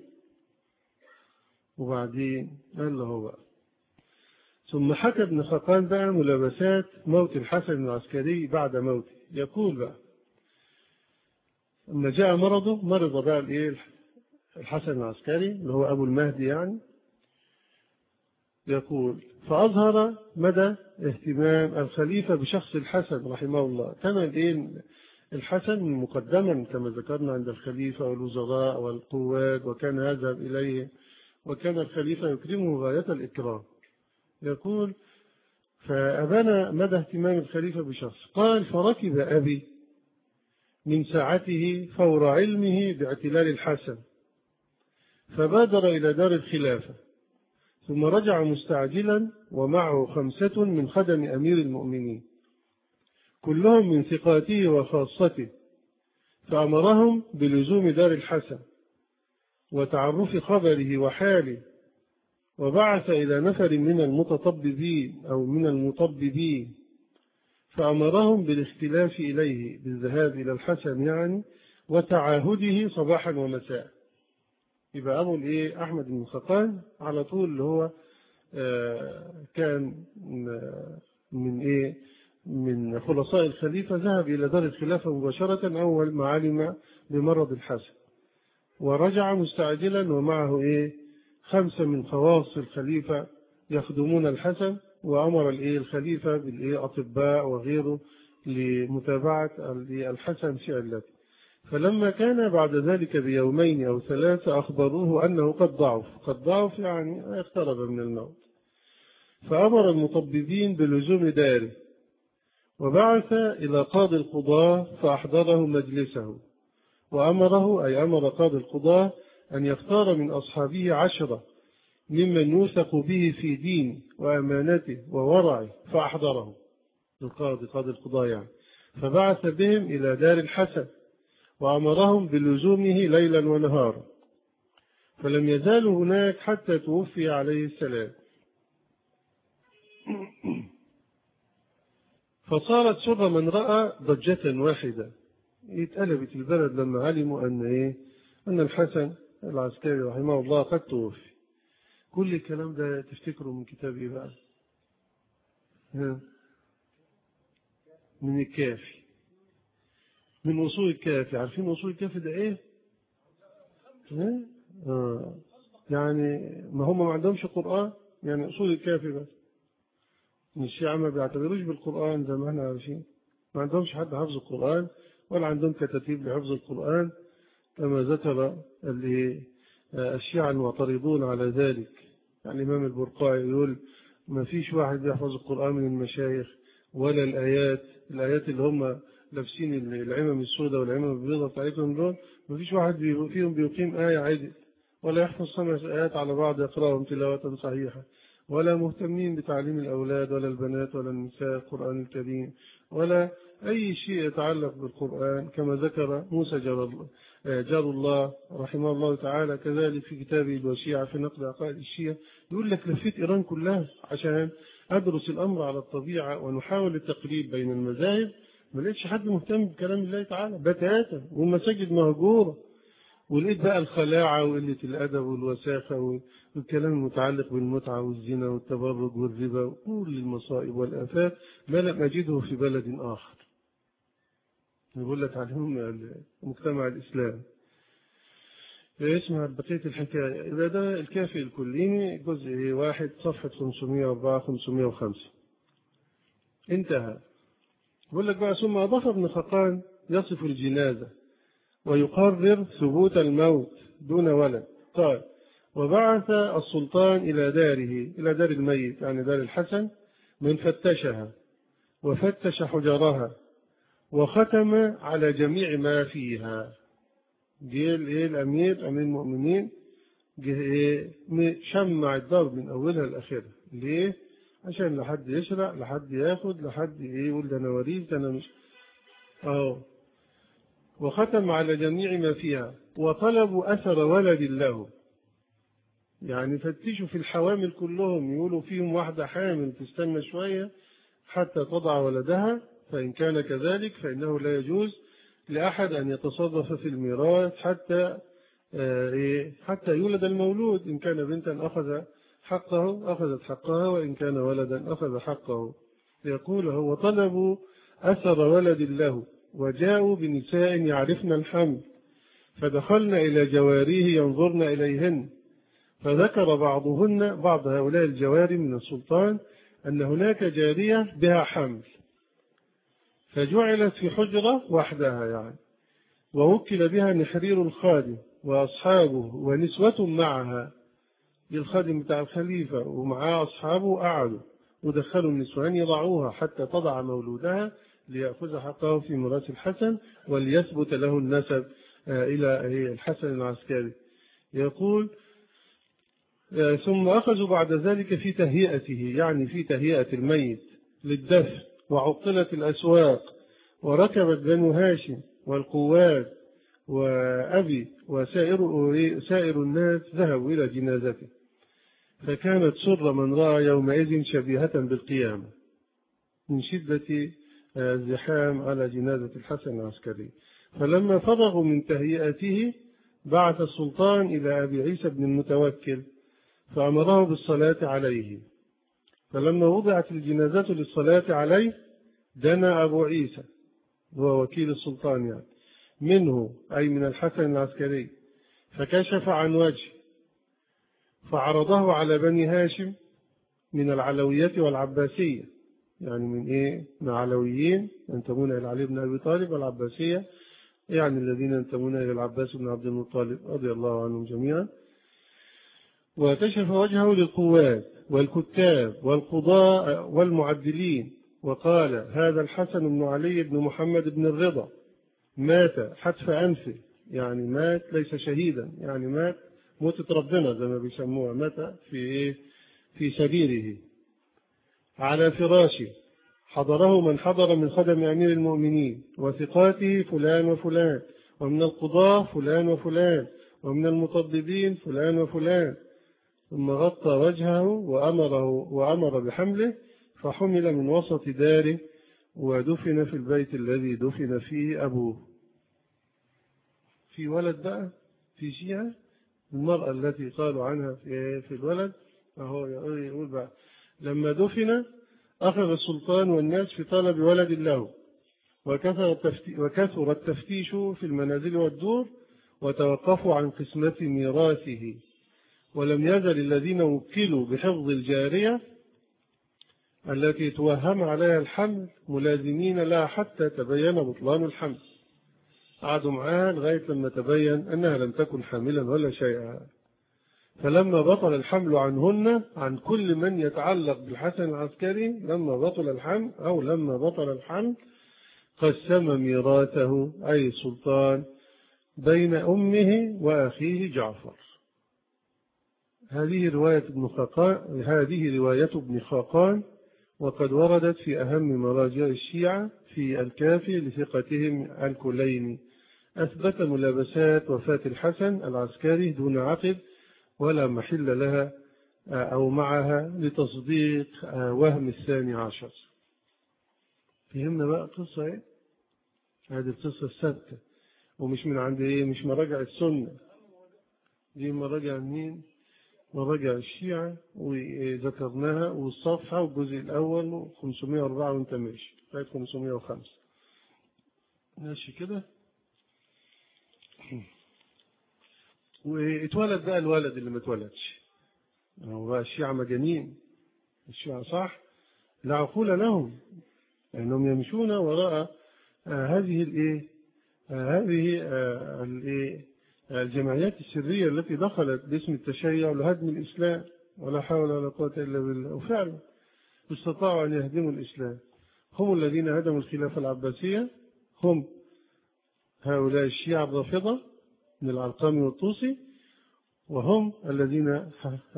Speaker 1: وبعدين قال له بقى ثم حكى ابن خقان بقى ملابسات موت الحسن العسكري بعد موته يقول بقى لما جاء مرضه مرض بقى الايه الحسن العسكري اللي هو ابو المهدي يعني يقول فأظهر مدى اهتمام الخليفة بشخص الحسن رحمه الله كان الايه الحسن مقدما كما ذكرنا عند الخليفة والوزراء والقوات وكان يذهب إليه وكان الخليفة يكرمه غاية الإكرام يقول فأبان مدى اهتمام الخليفة بشخص قال فركب أبي من ساعته فور علمه باعتلال الحسن فبادر إلى دار الخلافة ثم رجع مستعجلا ومعه خمسة من خدم أمير المؤمنين كلهم من ثقاته وخاصته فأمرهم بلزوم دار الحسن وتعرف خبره وحاله وبعث إلى نفر من المتطببين أو من المطببين فأمرهم بالاختلاف إليه بالذهاب إلى الحسن يعني وتعاهده صباحا ومساء يبقى أبو الإيه أحمد بن خقان على طول اللي هو كان من إيه من خلصاء الخليفة ذهب إلى دار الخلافة مباشرة أول ما علم بمرض الحسن ورجع مستعجلا ومعه إيه خمسة من خواص الخليفة يخدمون الحسن وأمر الإيه الخليفة بالإيه أطباء وغيره لمتابعة الحسن في علته فلما كان بعد ذلك بيومين أو ثلاثة أخبروه أنه قد ضعف قد ضعف يعني اقترب من الموت فأمر المطببين بلزوم داره وبعث إلى قاضي القضاة فأحضره مجلسه وأمره أي أمر قاضي القضاة أن يختار من أصحابه عشرة ممن يوثق به في دينه وأمانته وورعه فأحضره القاضي قاضي القضاة يعني فبعث بهم إلى دار الحسن وأمرهم بلزومه ليلا ونهارا فلم يزالوا هناك حتى توفي عليه السلام فصارت سر من رأى ضجة واحدة اتقلبت البلد لما علموا أن إيه أن الحسن العسكري رحمه الله قد توفي كل الكلام ده تفتكروا من كتاب إيه بقى ها من الكافي من أصول الكافي عارفين أصول الكافي ده إيه ها؟ آه. يعني ما هم ما عندهمش قرآن يعني أصول الكافي بس الشيعة ما بيعتبروش بالقرآن زي ما احنا عارفين ما عندهمش حد حفظ القرآن ولا عندهم كتاتيب لحفظ القرآن كما ذكر الشيعة المعترضون على ذلك يعني الإمام البرقاعي يقول ما فيش واحد بيحفظ القرآن من المشايخ ولا الآيات الآيات اللي هم لابسين العمم السوداء والعمم البيضاء بتاعتهم دول مفيش واحد فيهم بيقيم آية عدل ولا يحفظ خمس آيات على بعض يقرأهم تلاوة صحيحة ولا مهتمين بتعليم الأولاد ولا البنات ولا النساء القرآن الكريم ولا أي شيء يتعلق بالقرآن كما ذكر موسى جار جار الله رحمه الله تعالى كذلك في كتابه الوشيعة في نقد عقائد الشيعة يقول لك لفيت إيران كلها عشان أدرس الأمر على الطبيعة ونحاول التقريب بين المذاهب ما لقيتش حد مهتم بكلام الله تعالى بتاتا والمساجد مهجورة ولقيت بقى الخلاعة وقلة الأدب والوساخة والكلام المتعلق بالمتعة والزنا والتبرج والربا وكل المصائب والآفات ما لم أجده في بلد آخر يقول لك عليهم مجتمع الإسلام اسمها بقية الحكاية إذا ده الكافي الكليني جزء واحد صفحة 504 505 انتهى يقول لك بقى ثم أضاف ابن خقان يصف الجنازة ويقرر ثبوت الموت دون ولد قال وبعث السلطان إلى داره إلى دار الميت يعني دار الحسن من فتشها وفتش حجرها وختم على جميع ما فيها جه الايه الامير امير المؤمنين جه ايه شمع الدار من اولها لاخرها ليه؟ عشان لحد يشرع لحد ياخد لحد ايه يقول ده انا وريث انا مش اهو وختم على جميع ما فيها وطلبوا اثر ولد له يعني فتشوا في الحوامل كلهم يقولوا فيهم واحدة حامل تستنى شوية حتى تضع ولدها فإن كان كذلك فإنه لا يجوز لأحد أن يتصرف في الميراث حتى حتى يولد المولود إن كان بنتا أخذ حقه أخذت حقها وإن كان ولدا أخذ حقه يقول هو طلبوا أثر ولد له وجاءوا بنساء يعرفن الحمل فدخلن إلى جواريه ينظرن إليهن فذكر بعضهن بعض هؤلاء الجواري من السلطان أن هناك جارية بها حمل فجعلت في حجرة وحدها يعني ووكل بها نحرير الخادم وأصحابه ونسوة معها الخادم بتاع الخليفة ومعاه أصحابه قعدوا ودخلوا النسوان يضعوها حتى تضع مولودها ليأخذ حقه في ميراث الحسن وليثبت له النسب إلى الحسن العسكري يقول ثم أخذوا بعد ذلك في تهيئته يعني في تهيئة الميت للدفن وعطلت الأسواق وركبت بنو هاشم والقواد وأبي وسائر سائر الناس ذهبوا إلى جنازته فكانت سر من رأى يومئذ شبيهة بالقيامة من شدة الزحام على جنازة الحسن العسكري فلما فرغوا من تهيئته بعث السلطان إلى أبي عيسى بن المتوكل فأمره بالصلاة عليه فلما وضعت الجنازة للصلاة عليه دنا أبو عيسى هو وكيل السلطان يعني منه أي من الحسن العسكري فكشف عن وجه فعرضه على بني هاشم من العلوية والعباسية يعني من إيه؟ من العلويين ينتمون إلى علي بن أبي طالب والعباسية يعني الذين ينتمون إلى العباس بن عبد المطلب رضي الله عنهم جميعا وكشف وجهه للقوات والكتاب والقضاء والمعدلين وقال هذا الحسن بن علي بن محمد بن الرضا مات حتف أنفه يعني مات ليس شهيدا يعني مات موتة ربنا زي ما بيسموها مات في إيه؟ في سريره على فراشه حضره من حضر من خدم أمير المؤمنين وثقاته فلان وفلان ومن القضاة فلان وفلان ومن المطببين فلان وفلان ثم غطى وجهه وأمره وأمر بحمله فحمل من وسط داره ودفن في البيت الذي دفن فيه أبوه في ولد بقى في شيعة المرأة التي قالوا عنها في, في الولد فهو يقول بقى لما دفن أخذ السلطان والناس في طلب ولد له وكثر التفتيش, وكثر التفتيش في المنازل والدور وتوقفوا عن قسمة ميراثه ولم يزل الذين وكلوا بحفظ الجارية التي توهم عليها الحمل ملازمين لها حتى تبين بطلان الحمل قعدوا معاها لغاية لما تبين أنها لم تكن حاملا ولا شيئا فلما بطل الحمل عنهن عن كل من يتعلق بالحسن العسكري لما بطل الحمل أو لما بطل الحمل قسم ميراثه أي السلطان بين أمه وأخيه جعفر هذه رواية ابن خاقان هذه رواية ابن خاقان وقد وردت في أهم مراجع الشيعة في الكافي لثقتهم الكلين أثبت ملابسات وفاة الحسن العسكري دون عقد ولا محل لها أو معها لتصديق وهم الثاني عشر فهمنا بقى قصة ايه هذه القصة الثابتة ومش من عند ايه مش مراجع السنة دي مراجع مين مراجع الشيعة وذكرناها والصفحة والجزء الأول 504 وانت ماشي لغاية 505 ماشي كده واتولد بقى الولد اللي ما اتولدش هو بقى الشيعة مجانين الشيعة صح لا عقول لهم لأنهم يمشون وراء آه هذه الايه آه هذه آه الايه الجمعيات السرية التي دخلت باسم التشيع لهدم الإسلام ولا حول ولا قوة إلا بالله وفعلا استطاعوا أن يهدموا الإسلام هم الذين هدموا الخلافة العباسية هم هؤلاء الشيعة الرافضة من العرقامي والطوسي وهم الذين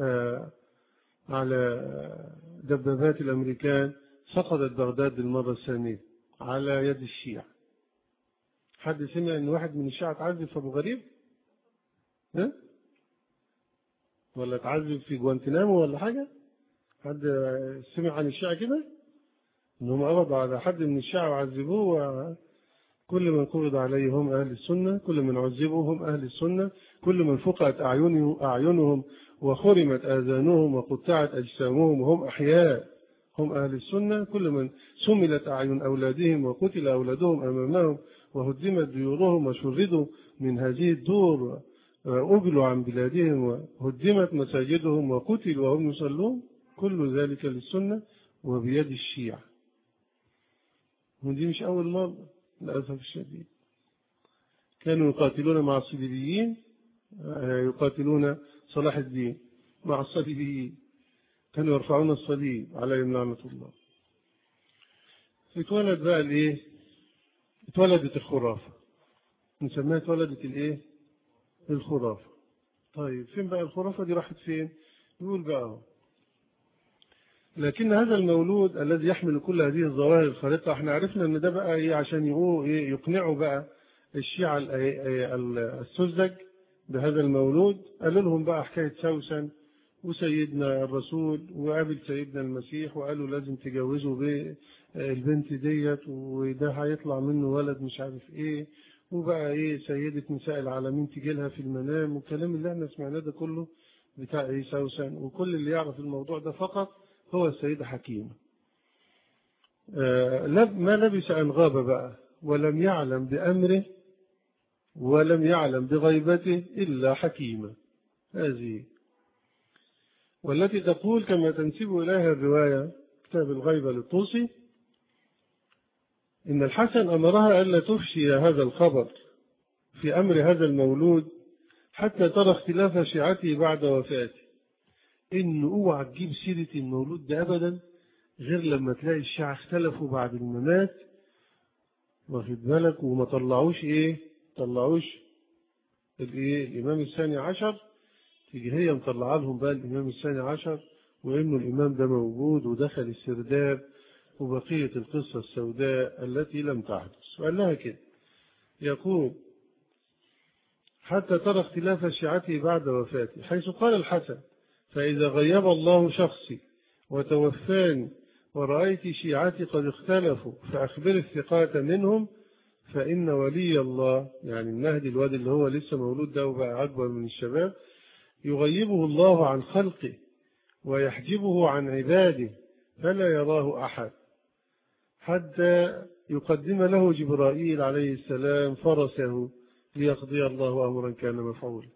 Speaker 1: على دبابات الأمريكان سقطت بغداد للمرة الثانية على يد الشيعة حد سمع أن واحد من الشيعة اتعذب في أبو غريب؟ ها؟ ولا اتعذب في جوانتنامو ولا حاجة؟ حد سمع عن الشيعة كده؟ إنهم قبضوا على حد من الشيعة وعذبوه كل من قبض عليه هم أهل السنة كل من عذبوا هم أهل السنة كل من فقعت أعينهم وخرمت آذانهم وقطعت أجسامهم وهم أحياء هم أهل السنة كل من سملت أعين أولادهم وقتل أولادهم أمامهم وهدمت ديورهم وشردوا من هذه الدور أجلوا عن بلادهم وهدمت مساجدهم وقتلوا وهم يصلون كل ذلك للسنة وبيد الشيعة ودي مش أول مرة للأسف الشديد كانوا يقاتلون مع الصليبيين يقاتلون صلاح الدين مع الصليبيين كانوا يرفعون الصليب عليهم لعنة الله اتولد بقى الايه اتولدت الخرافة نسميها اتولدت الايه الخرافة طيب فين بقى الخرافة دي راحت فين يقول بقى اهو لكن هذا المولود الذي يحمل كل هذه الظواهر الخارقة احنا عرفنا ان ده بقى ايه عشان يقولوا ايه يقنعوا بقى الشيعة السذج بهذا المولود قالوا لهم بقى حكاية سوسن وسيدنا الرسول وقابل سيدنا المسيح وقالوا لازم تجوزوا بالبنت ديت وده هيطلع منه ولد مش عارف ايه وبقى ايه سيدة نساء العالمين تجي لها في المنام والكلام اللي احنا سمعناه ده كله بتاع ايه سوسن وكل اللي يعرف الموضوع ده فقط هو السيدة حكيمة آه ما لبس أن غاب بقى ولم يعلم بأمره ولم يعلم بغيبته إلا حكيمة هذه والتي تقول كما تنسب إليها الرواية كتاب الغيبة للطوسي إن الحسن أمرها ألا تفشي هذا الخبر في أمر هذا المولود حتى ترى اختلاف شيعته بعد وفاته إن اوعى تجيب سيرة المولود ده أبدا غير لما تلاقي الشيعة اختلفوا بعد الممات واخد بالك وما طلعوش إيه طلعوش الإيه الإمام الثاني عشر تيجي هي مطلعة لهم بقى الإمام الثاني عشر وإنه الإمام ده موجود ودخل السرداب وبقية القصة السوداء التي لم تحدث وقال لها كده يقول حتى ترى اختلاف شيعته بعد وفاته حيث قال الحسن فإذا غيب الله شخصي وتوفاني ورأيت شيعتي قد اختلفوا فأخبر الثقات منهم فإن ولي الله يعني المهدي الواد اللي هو لسه مولود ده وبقى أكبر من الشباب يغيبه الله عن خلقه ويحجبه عن عباده فلا يراه أحد حتى يقدم له جبرائيل عليه السلام فرسه ليقضي الله أمرا كان مفعولا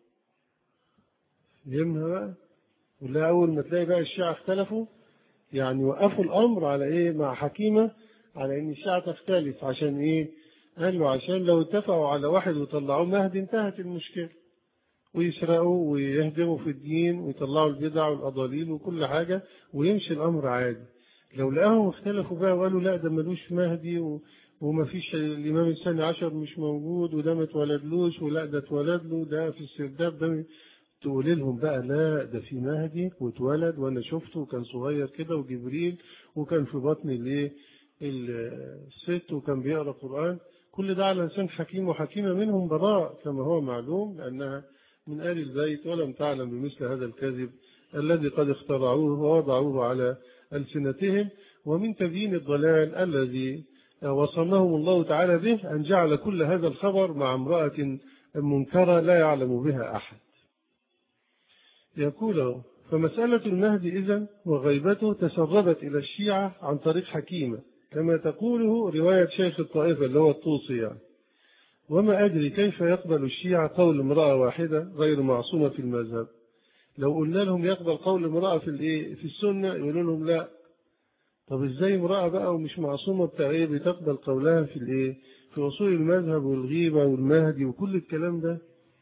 Speaker 1: فهمنا بقى ولا أول ما تلاقي بقى الشيعة اختلفوا يعني وقفوا الأمر على إيه مع حكيمة على إن الشيعة تختلف عشان إيه قال له عشان لو اتفقوا على واحد وطلعوه مهدي انتهت المشكلة ويسرقوا ويهدموا في الدين ويطلعوا البدع والأضاليل وكل حاجة ويمشي الأمر عادي لو لقاهم اختلفوا بقى وقالوا لا ده ملوش مهدي و... وما فيش الإمام الثاني عشر مش موجود وده ما اتولدلوش ولا ده اتولد له ده في السرداب ده تقول لهم بقى لا ده في مهدي واتولد وانا شفته وكان صغير كده وجبريل وكان في بطن الايه الست وكان بيقرا قران كل ده على لسان حكيم وحكيمه منهم براء كما هو معلوم لانها من آل البيت ولم تعلم بمثل هذا الكذب الذي قد اخترعوه ووضعوه على ألسنتهم ومن تبيين الضلال الذي وصلهم الله تعالى به أن جعل كل هذا الخبر مع امرأة منكرة لا يعلم بها أحد يقول فمسألة المهدي إذن وغيبته تسربت إلى الشيعة عن طريق حكيمة كما تقوله رواية شيخ الطائفة اللي هو الطوسي يعني وما أدري كيف يقبل الشيعة قول امرأة واحدة غير معصومة في المذهب لو قلنا لهم يقبل قول امرأة في الايه في السنة يقولوا لهم لا طب ازاي امرأة بقى ومش معصومة بتاع ايه بتقبل قولها في الايه في اصول المذهب والغيبة والمهدي وكل الكلام ده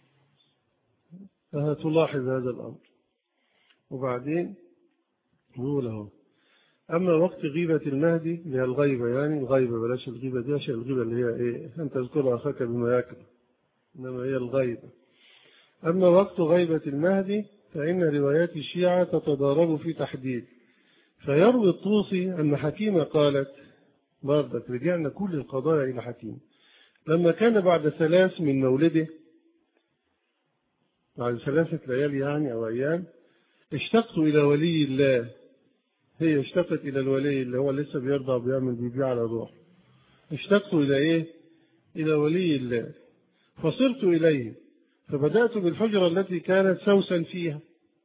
Speaker 1: تلاحظ هذا الامر وبعدين نقول اهو أما وقت غيبة المهدي اللي هي الغيبة يعني الغيبة بلاش الغيبة دي عشان الغيبة اللي هي إيه أن تذكر أخاك بما يكره إنما هي الغيبة أما وقت غيبة المهدي فإن روايات الشيعة تتضارب في تحديد فيروي الطوسي أن حكيمة قالت برضك رجعنا كل القضايا إلى حكيم لما كان بعد ثلاث من مولده بعد ثلاثة ليالي يعني أو أيام اشتقت إلى ولي الله هي اشتقت إلى الولي اللي هو لسه بيرضع وبيعمل بيبيع على روح اشتقت إلى إيه؟ إلى ولي الله فصرت إليه فبدأت بالحجرة التي كانت سوسا فيها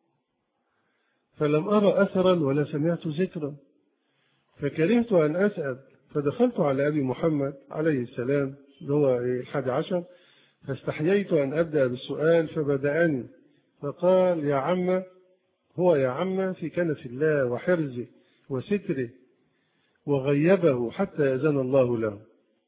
Speaker 1: فلم أرى أثرا ولا سمعت ذكرا فكرهت أن أسأل فدخلت على أبي محمد عليه السلام اللي هو الحادي عشر فاستحييت أن أبدأ بالسؤال فبدأني فقال يا عم هو يا عم في كنف الله وحرزه وستره وغيبه حتى يأذن الله له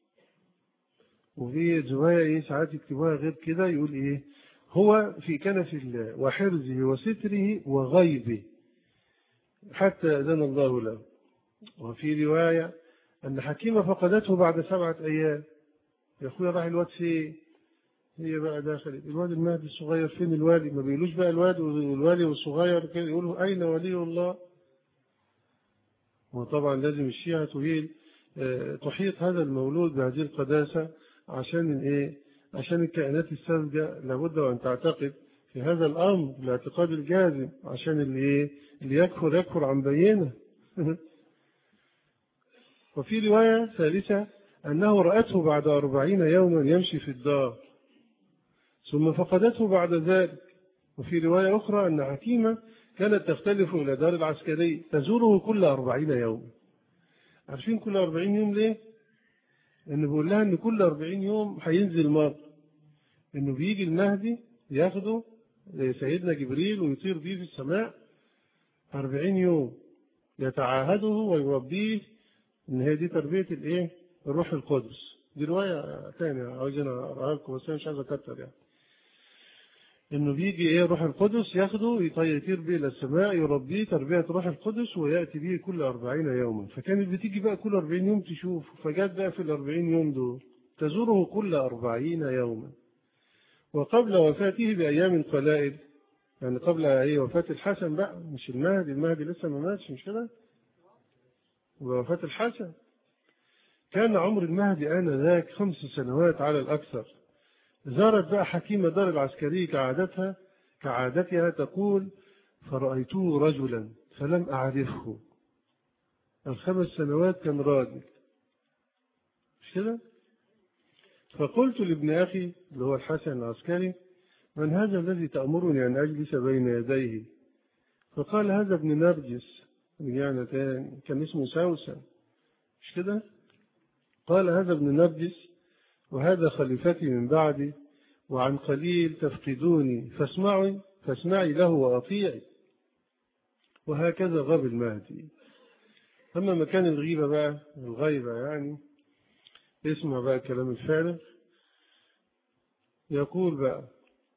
Speaker 1: وفي رواية إيه ساعات يكتبوها غير كده يقول إيه هو في كنف الله وحرزه وستره وغيبه حتى يأذن الله له وفي رواية أن حكيمة فقدته بعد سبعة أيام يا أخويا راح الواد فين هي بقى دخلت الواد المهدي الصغير فين الوالي ما بيقولوش بقى الواد والوالي والصغير كده يقولوا أين ولي الله وطبعا لازم الشيعة تهيل تحيط هذا المولود بهذه القداسة عشان الايه عشان الكائنات الساذجة لابد أن تعتقد في هذا الأمر الاعتقاد الجازم عشان اللي ايه اللي يكفر يكفر عن بينه وفي رواية ثالثة أنه رأته بعد أربعين يوما يمشي في الدار ثم فقدته بعد ذلك وفي رواية أخرى أن حكيمة كانت تختلف إلى دار العسكري تزوره كل أربعين يوم عارفين كل أربعين يوم ليه؟ إنه بيقول لها إن كل أربعين يوم هينزل مرة إنه بيجي المهدي ياخده سيدنا جبريل ويطير بيه في السماء أربعين يوم يتعاهده ويربيه إن هي دي تربية الإيه؟ الروح القدس دي رواية تانية عاوزين أقراها لكم بس أنا مش عايز أكتر يعني انه بيجي ايه روح القدس ياخده يطير بيه الى السماء يربيه تربيه روح القدس وياتي به كل أربعين يوما فكانت بتيجي بقى كل أربعين يوم تشوف فجت بقى في الأربعين يوم دول تزوره كل أربعين يوما وقبل وفاته بأيام قلائل يعني قبل ايه وفاة الحسن بقى مش المهدي المهدي لسه ما ماتش مش كده ووفاة الحسن كان عمر المهدي آنذاك خمس سنوات على الأكثر زارت بقى حكيمة دار العسكري كعادتها كعادتها تقول فرأيته رجلا فلم أعرفه الخمس سنوات كان راجل مش كده فقلت لابن أخي اللي هو الحسن العسكري من هذا الذي تأمرني أن أجلس بين يديه فقال هذا ابن نرجس رجعنا تاني كان اسمه سوسن مش كده قال هذا ابن نرجس وهذا خليفتي من بعدي وعن قليل تفقدوني فاسمعي فاسمعي له وأطيعي وهكذا غاب المهدي أما مكان الغيبة بقى الغيبة يعني اسمع بقى كلام الفارغ يقول بقى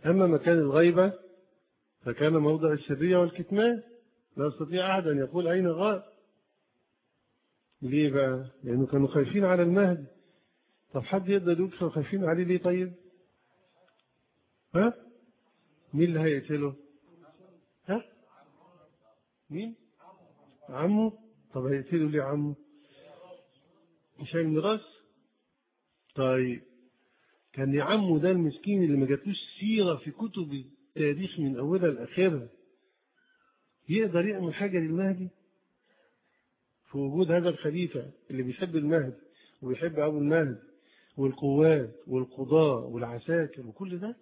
Speaker 1: أما مكان الغيبة فكان موضع السرية والكتمان لا يستطيع أحد أن يقول أين غاب ليه بقى؟ لأنه كانوا خايفين على المهدي طب حد يقدر يقول خايفين عليه ليه طيب؟ ها؟ مين اللي هيقتله؟ ها؟ مين؟ عمه؟ طب هيقتله ليه عمه؟ مش الميراث؟ طيب كان عمه ده المسكين اللي ما جاتلوش سيرة في كتب التاريخ من أولها لآخرها يقدر يعمل حاجة للمهدي في وجود هذا الخليفة اللي بيحب المهدي وبيحب أبو المهدي والقوات والقضاء والعساكر وكل ده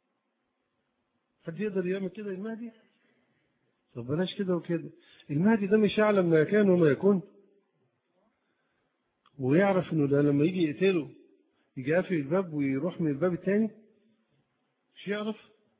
Speaker 1: حد يقدر يعمل كده للمهدي طب بلاش كده وكده المهدي ده مش يعلم ما كان وما يكون ويعرف انه ده لما يجي يقتله يجي قافل الباب ويروح من الباب التاني مش يعرف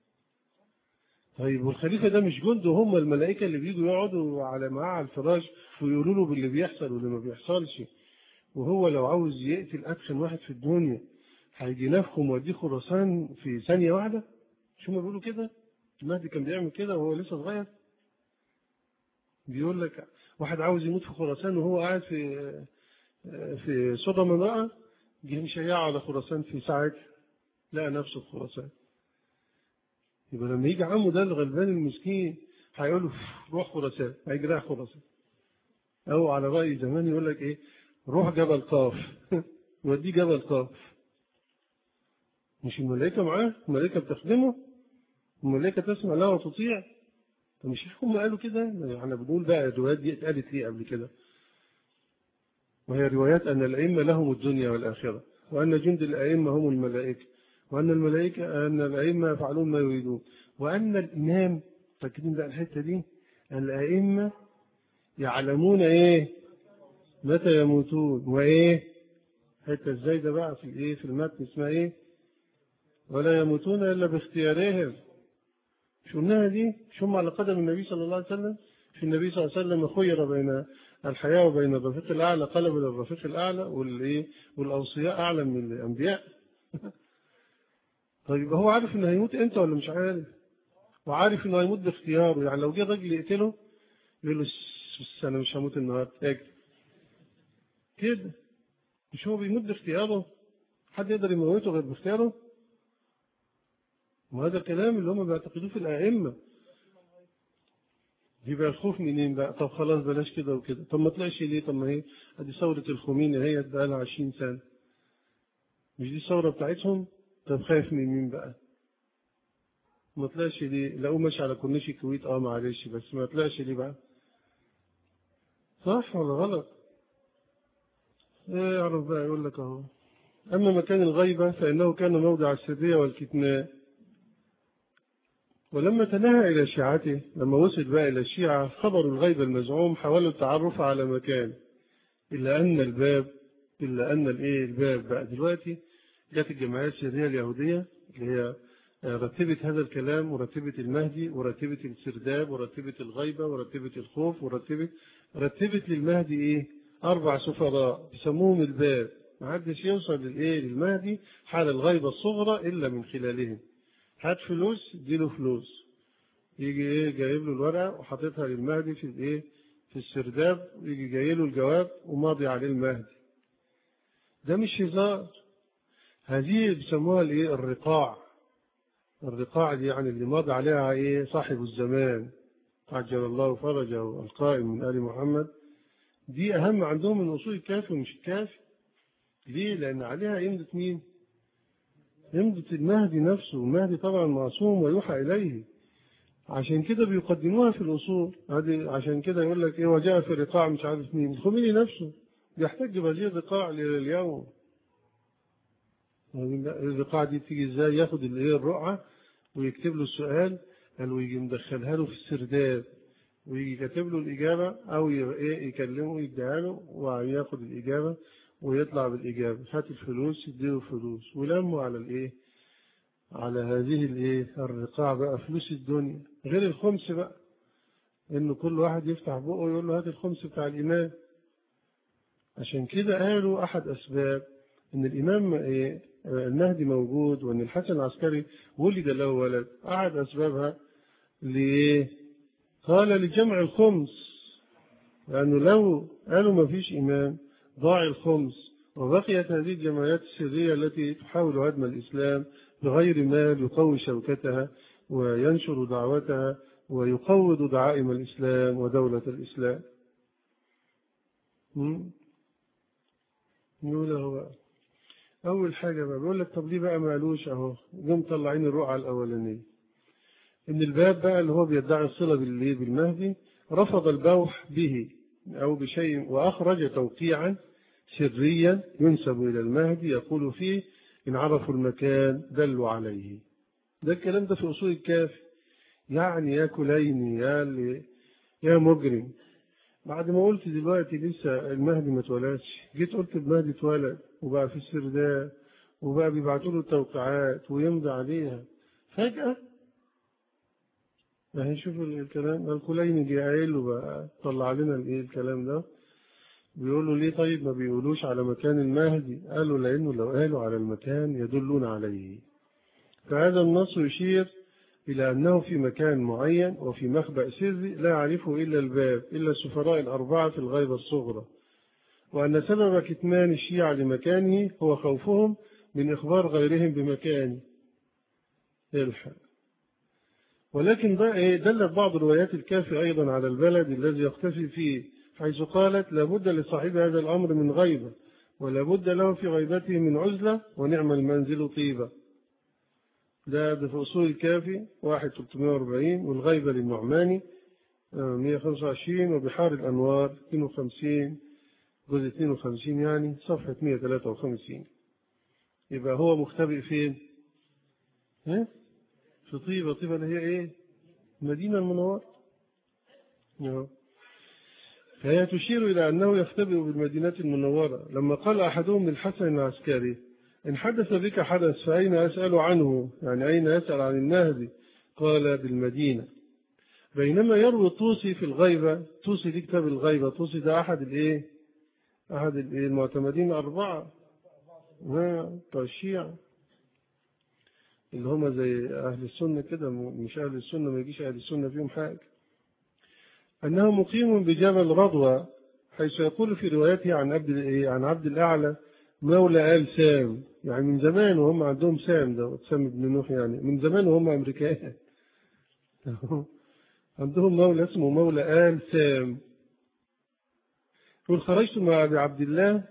Speaker 1: طيب والخليفه ده مش جند هم الملائكه اللي بيجوا يقعدوا على معاه على الفراش ويقولوا له باللي بيحصل واللي ما بيحصلش وهو لو عاوز يقتل ادخن واحد في الدنيا هيجي نفخه ويوديه خراسان في ثانيه واحده شو ما بيقولوا كده المهدي كان بيعمل كده وهو لسه صغير بيقول لك واحد عاوز يموت في خراسان وهو قاعد في في صدى امرأة جه مشيعه على خراسان في ساعتها لقى نفسه في خراسان يبقى لما يجي عمه ده الغلبان المسكين هيقول له روح خراسان هيجي رايح خراسان او على رأي زمان يقول لك ايه روح جبل قاف يوديه جبل قاف مش الملائكة معاه الملائكة بتخدمه الملائكة تسمع له وتطيع فمش هم قالوا كده احنا بنقول بقى الروايات دي اتقالت ليه قبل كده وهي روايات أن الأئمة لهم الدنيا والآخرة وأن جند الأئمة هم الملائكة وأن الملائكة أن الأئمة يفعلون ما يريدون وأن الإمام فاكرين بقى الحتة دي الأئمة يعلمون إيه متى يموتون وإيه حتة الزايدة بقى في الإيه في المتن اسمها إيه ولا يموتون إلا باختيارهم شو قلناها دي شو هم على قدم النبي صلى الله عليه وسلم في النبي صلى الله عليه وسلم خير بين الحياة وبين الرفيق الأعلى قلب إلى الرفيق الأعلى والإيه والأوصياء أعلم من الأنبياء طيب هو عارف إنه هيموت إمتى ولا مش عارف وعارف إنه هيموت باختياره يعني لو جه راجل يقتله يقول له بس أنا مش هموت النهاردة اجري كده مش هو بيموت باختياره حد يقدر يموته غير باختياره وهذا الكلام اللي هم بيعتقدوه في الأئمة يبقى الخوف منين بقى طب خلاص بلاش كده وكده طب ما طلعش ليه طب ما هي ادي ثورة الخميني هي بقى لها 20 سنة مش دي الثورة بتاعتهم طب خايف من مين بقى ما طلعش ليه لقوه ماشي على كورنيش الكويت اه معلش بس ما طلعش ليه بقى صح ولا غلط ايه يعرف بقى يقول لك اهو اما مكان الغيبة فانه كان موضع السرية والكتمان ولما تنهى إلى شيعته لما وصل بقى إلى الشيعة خبر الغيب المزعوم حاولوا التعرف على مكان إلا أن الباب إلا أن الإيه الباب بقى دلوقتي جت الجمعية السرية اليهودية اللي هي رتبت هذا الكلام ورتبت المهدي ورتبت السرداب ورتبت الغيبة ورتبت الخوف ورتبت رتبت للمهدي إيه أربع سفراء يسموهم الباب ما حدش يوصل للإيه للمهدي حال الغيبة الصغرى إلا من خلالهم هات فلوس اديله فلوس يجي ايه جايب له الورقه وحاططها للمهدي في الايه في السرداب ويجي جاي له الجواب وماضي عليه المهدي ده مش هزار هذه بيسموها الايه الرقاع الرقاع دي يعني اللي ماضي عليها ايه صاحب الزمان عجل الله فرجه القائم من ال محمد دي اهم عندهم من اصول الكافي ومش الكافي ليه لان عليها يمدة مين يمدة المهدي نفسه المهدي طبعا معصوم ويوحى إليه عشان كده بيقدموها في الأصول هذه عشان كده يقول لك إيه وجاء في الرقاع مش عارف مين الخميني نفسه بيحتج بهذه الرقاع لليوم الرقاع دي تيجي ازاي ياخد الايه الرقعة ويكتب له السؤال قال ويجي مدخلها له في السرداب ويجي كاتب له الإجابة أو ايه يكلمه يديها له وياخد الإجابة ويطلع بالإجابة هات الفلوس يديله فلوس ولموا على الإيه على هذه الإيه الرقاع بقى فلوس الدنيا غير الخمس بقى إنه كل واحد يفتح بقه ويقول له هات الخمس بتاع الإمام عشان كده قالوا أحد أسباب إن الإمام إيه المهدي موجود وأن الحسن العسكري ولد له ولد أحد أسبابها لإيه؟ قال لجمع الخمس لأنه لو قالوا ما فيش إمام ضاع الخمس وبقيت هذه الجمعيات السرية التي تحاول هدم الإسلام بغير مال يقوي شوكتها وينشر دعوتها ويقوض دعائم الإسلام ودولة الإسلام يقول هو أول حاجة بقى بيقول لك طب ليه بقى ما قالوش أهو جم طلعين الرقعة الأولانية إن الباب بقى اللي هو بيدعي الصلة بالليل بالمهدي رفض البوح به أو بشيء وأخرج توقيعا سريا ينسب إلى المهدي يقول فيه إن عرفوا المكان دلوا عليه ده الكلام ده في أصول الكافي يعني يا كليني يا اللي يا مجرم بعد ما قلت دلوقتي لسه المهدي ما اتولدش جيت قلت المهدي اتولد وبقى في السرداب وبقى بيبعتوا له التوقيعات ويمضي عليها فجأة ما هنشوف الكلام الكليني جه قايل له بقى طلع لنا الايه الكلام ده بيقول له ليه طيب ما بيقولوش على مكان المهدي قالوا لانه لو قالوا على المكان يدلون عليه فهذا النص يشير إلى أنه في مكان معين وفي مخبأ سري لا يعرفه إلا الباب إلا السفراء الأربعة في الغيبة الصغرى وأن سبب كتمان الشيعة لمكانه هو خوفهم من إخبار غيرهم بمكانه الحق ولكن دلت بعض روايات الكافي أيضا على البلد الذي يختفي فيه حيث قالت لابد لصاحب هذا الأمر من غيبة ولابد له في غيبته من عزلة ونعم المنزل طيبة ده ده في أصول الكافي واحد 340 والغيبة للنعماني 125 وبحار الأنوار 52 جزء 52 يعني صفحة 153 يبقى هو مختبئ فين؟ ها؟ في طيبة طيبة اللي هي إيه؟ المدينة المنورة فهي تشير إلى أنه يختبئ بالمدينة المنورة لما قال أحدهم للحسن العسكري إن حدث بك حدث فأين أسأل عنه يعني أين أسأل عن المهدي قال بالمدينة بينما يروي الطوسي في الغيبة طوسي دي كتاب الغيبة طوسي ده أحد الإيه أحد الإيه المعتمدين أربعة بتوع الشيعة اللي هم زي أهل السنة كده مش أهل السنة ما يجيش أهل السنة فيهم حاجة أنه مقيم بجبل رضوى حيث يقول في روايته عن عبد عن عبد الأعلى مولى آل سام يعني من زمان وهم عندهم سام ده سام بن نوح يعني من زمان وهم أمريكان عندهم مولى اسمه مولى آل سام يقول خرجت مع أبي عبد الله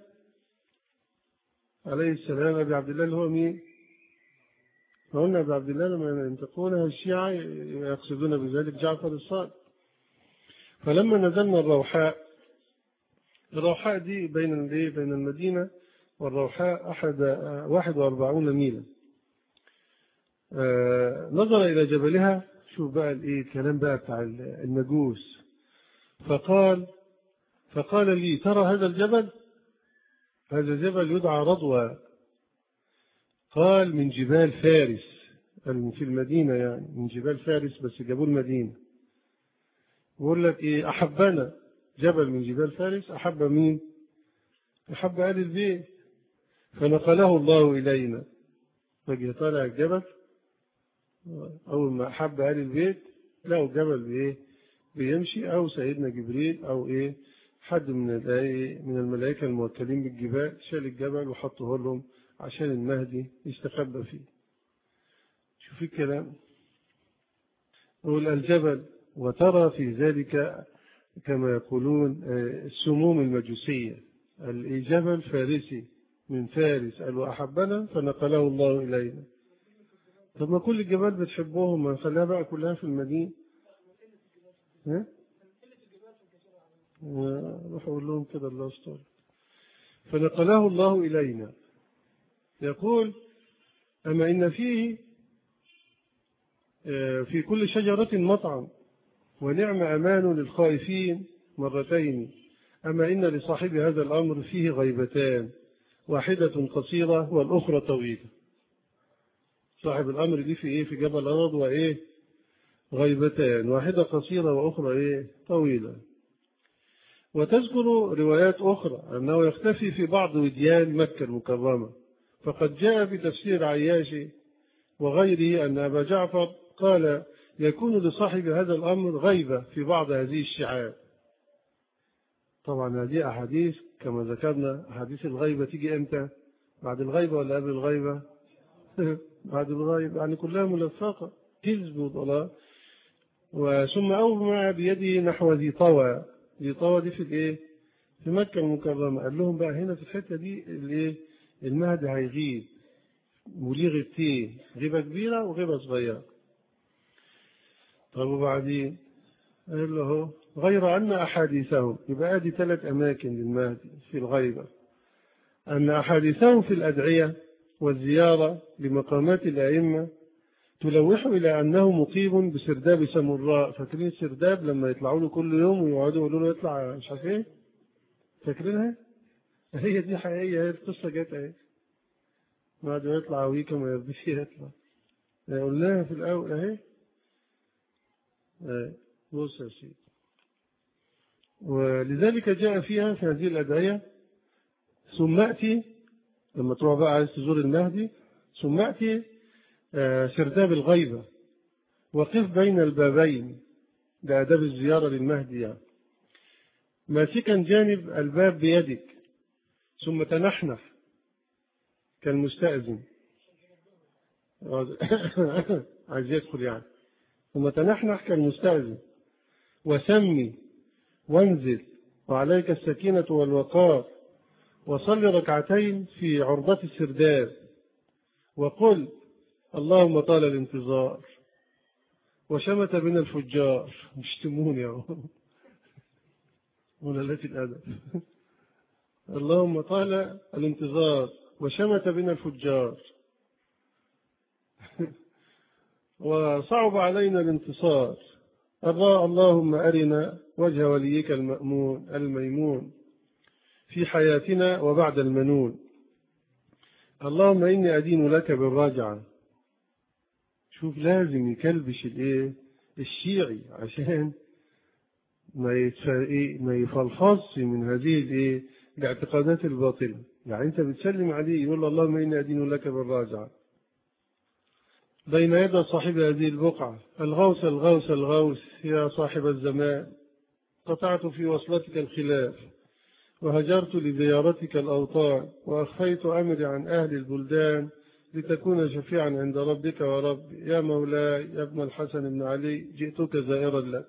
Speaker 1: عليه السلام أبي عبد الله اللي هو مين؟ فقلنا أبي عبد الله لما ينطقونها الشيعة يقصدون بذلك جعفر الصادق فلما نزلنا الروحاء الروحاء دي بين بين المدينة والروحاء أحد واحد وأربعون ميلا نظر إلى جبلها شوف بقى الإيه الكلام بقى بتاع المجوس فقال فقال لي ترى هذا الجبل هذا الجبل يدعى رضوى قال من جبال فارس في المدينة يعني من جبال فارس بس جابوا المدينة بيقول لك إيه أحبنا جبل من جبال فارس أحب مين؟ أحب آل البيت فنقله الله إلينا فجي طالع الجبل أول ما أحب آل البيت لقوا الجبل بإيه؟ بيمشي أو سيدنا جبريل أو إيه؟ حد من من الملائكة الموكلين بالجبال شال الجبل وحطه لهم عشان المهدي يستخبى فيه. شوف الكلام. يقول الجبل وترى في ذلك كما يقولون السموم المجوسية الجبل فارسي من فارس قال وأحبنا فنقله الله إلينا طب ما كل الجبال بتحبهم ما نخليها بقى كلها في المدينة ها؟ روح أقول لهم كده الله يستر فنقله الله إلينا يقول أما إن فيه في كل شجرة مطعم ونعم أمان للخائفين مرتين أما إن لصاحب هذا الأمر فيه غيبتان واحدة قصيرة والأخرى طويلة صاحب الأمر دي في إيه في جبل أرض وإيه غيبتان واحدة قصيرة وأخرى إيه طويلة وتذكر روايات أخرى أنه يختفي في بعض وديان مكة المكرمة فقد جاء في تفسير عياشي وغيره أن أبا جعفر قال يكون لصاحب هذا الأمر غيبة في بعض هذه الشعاب طبعا هذه أحاديث كما ذكرنا أحاديث الغيبة تيجي أمتى بعد الغيبة ولا قبل الغيبة بعد الغيبة يعني كلها ملفقة كذب وضلال وثم أومع بيده نحو ذي طوى ذي طوى دي في الإيه في مكة المكرمة قال لهم بقى هنا في الحتة دي الإيه المهد هيغيب وليه غيبتين غيبة كبيرة وغيبة صغيرة طب وبعدين قال له غير أن أحاديثهم يبقى ادي ثلاث أماكن للمهدي في الغيبة أن أحاديثهم في الأدعية والزيارة لمقامات الأئمة تلوح إلى أنه مقيم بسرداب سمراء فاكرين السرداب لما يطلعوا له كل يوم ويقعدوا يقولوا له يطلع مش عارف ايه فاكرينها؟ هي دي حقيقية هي القصة جت اهي بعد ما يطلع ويكا ما يرضيش يطلع قلناها في الأول اهي بص يا سيدي ولذلك جاء فيها في هذه الأدعية ثم أتي لما تروح بقى عايز تزور المهدي ثم أتي سرداب الغيبة وقف بين البابين ده آداب الزيارة للمهدي يعني ماسكا جانب الباب بيدك ثم تنحنح كالمستأذن عايز يدخل يعني ثم تنحنح كالمستأذن وسمي وانزل وعليك السكينة والوقار وصل ركعتين في عرضة السرداب وقل اللهم طال الانتظار وشمت بنا الفجار يشتمون يا ولالات الأدب اللهم طال الانتظار وشمت بنا الفجار وصعب علينا الانتصار اللهم أرنا وجه وليك المأمون الميمون في حياتنا وبعد المنون اللهم إني أدين لك بالراجعة شوف لازم يكلبش الايه الشيعي عشان ما ما يفلفظش من هذه الايه الاعتقادات الباطله يعني انت بتسلم عليه يقول اللهم اني ادين لك بالراجعه بين يدي صاحب هذه البقعة الغوث الغوث الغوث يا صاحب الزمان قطعت في وصلتك الخلاف وهجرت لزيارتك الأوطان وأخفيت أمري عن أهل البلدان لتكون شفيعا عند ربك ورب يا مولاي يا ابن الحسن بن علي جئتك زائرا لك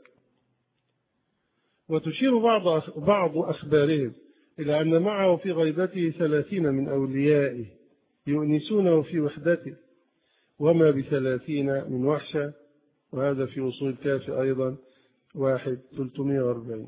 Speaker 1: وتشير بعض بعض أخبارهم إلى أن معه في غيبته ثلاثين من أوليائه يؤنسونه في وحدته وما بثلاثين من وحشة وهذا في أصول الكاف أيضا واحد 340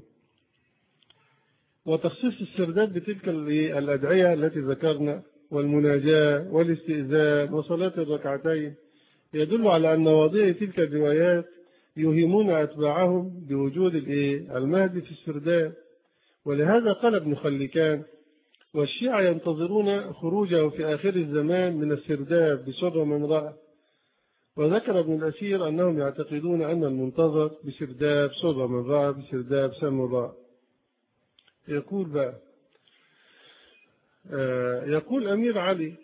Speaker 1: وتخصيص السرداب بتلك الأدعية التي ذكرنا والمناجاة والاستئذان وصلاة الركعتين يدل على أن مواضيع تلك الروايات يوهمون أتباعهم بوجود المهدي في السرداب ولهذا قال ابن خلكان والشيعة ينتظرون خروجه في آخر الزمان من السرداب بسر من رأى وذكر ابن الأسير أنهم يعتقدون أن المنتظر بسرداب سر من رأى بسرداب سم رأى يقول بقى يقول أمير علي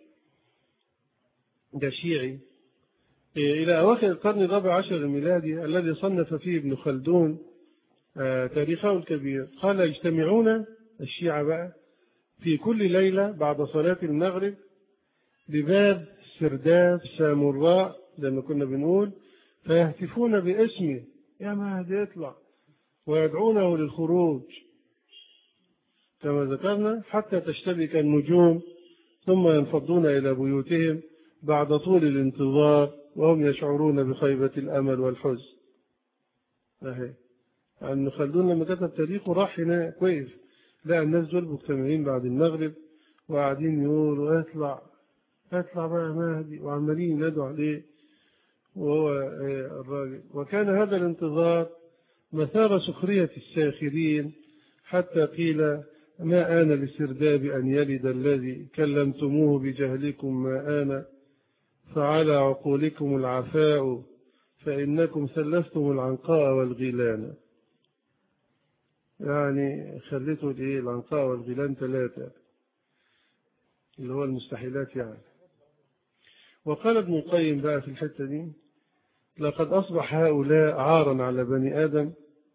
Speaker 1: ده شيعي إلى أواخر القرن الرابع عشر الميلادي الذي صنف فيه ابن خلدون تاريخه الكبير قال يجتمعون الشيعة بقى في كل ليلة بعد صلاة المغرب بباب سرداب سامراء زي ما كنا بنقول فيهتفون باسمه يا مهدي يطلع ويدعونه للخروج كما ذكرنا حتى تشتبك النجوم ثم ينفضون إلى بيوتهم بعد طول الانتظار وهم يشعرون بخيبة الأمل والحزن أهي أن خلدون لما كتب تاريخه راح هنا كويس لا الناس دول مجتمعين بعد المغرب وقاعدين يقولوا اطلع اطلع بقى مهدي وعمالين ينادوا عليه وهو الراجل وكان هذا الانتظار مثار سخرية الساخرين حتى قيل ما آن للسرداب أن يلد الذي كلمتموه بجهلكم ما آن فعلى عقولكم العفاء فإنكم سلفتم العنقاء والغيلان يعني خليته الايه العنقاء والغيلان ثلاثة اللي هو المستحيلات يعني وقال ابن القيم بقى في الحتة دي لقد أصبح هؤلاء عارا على بني آدم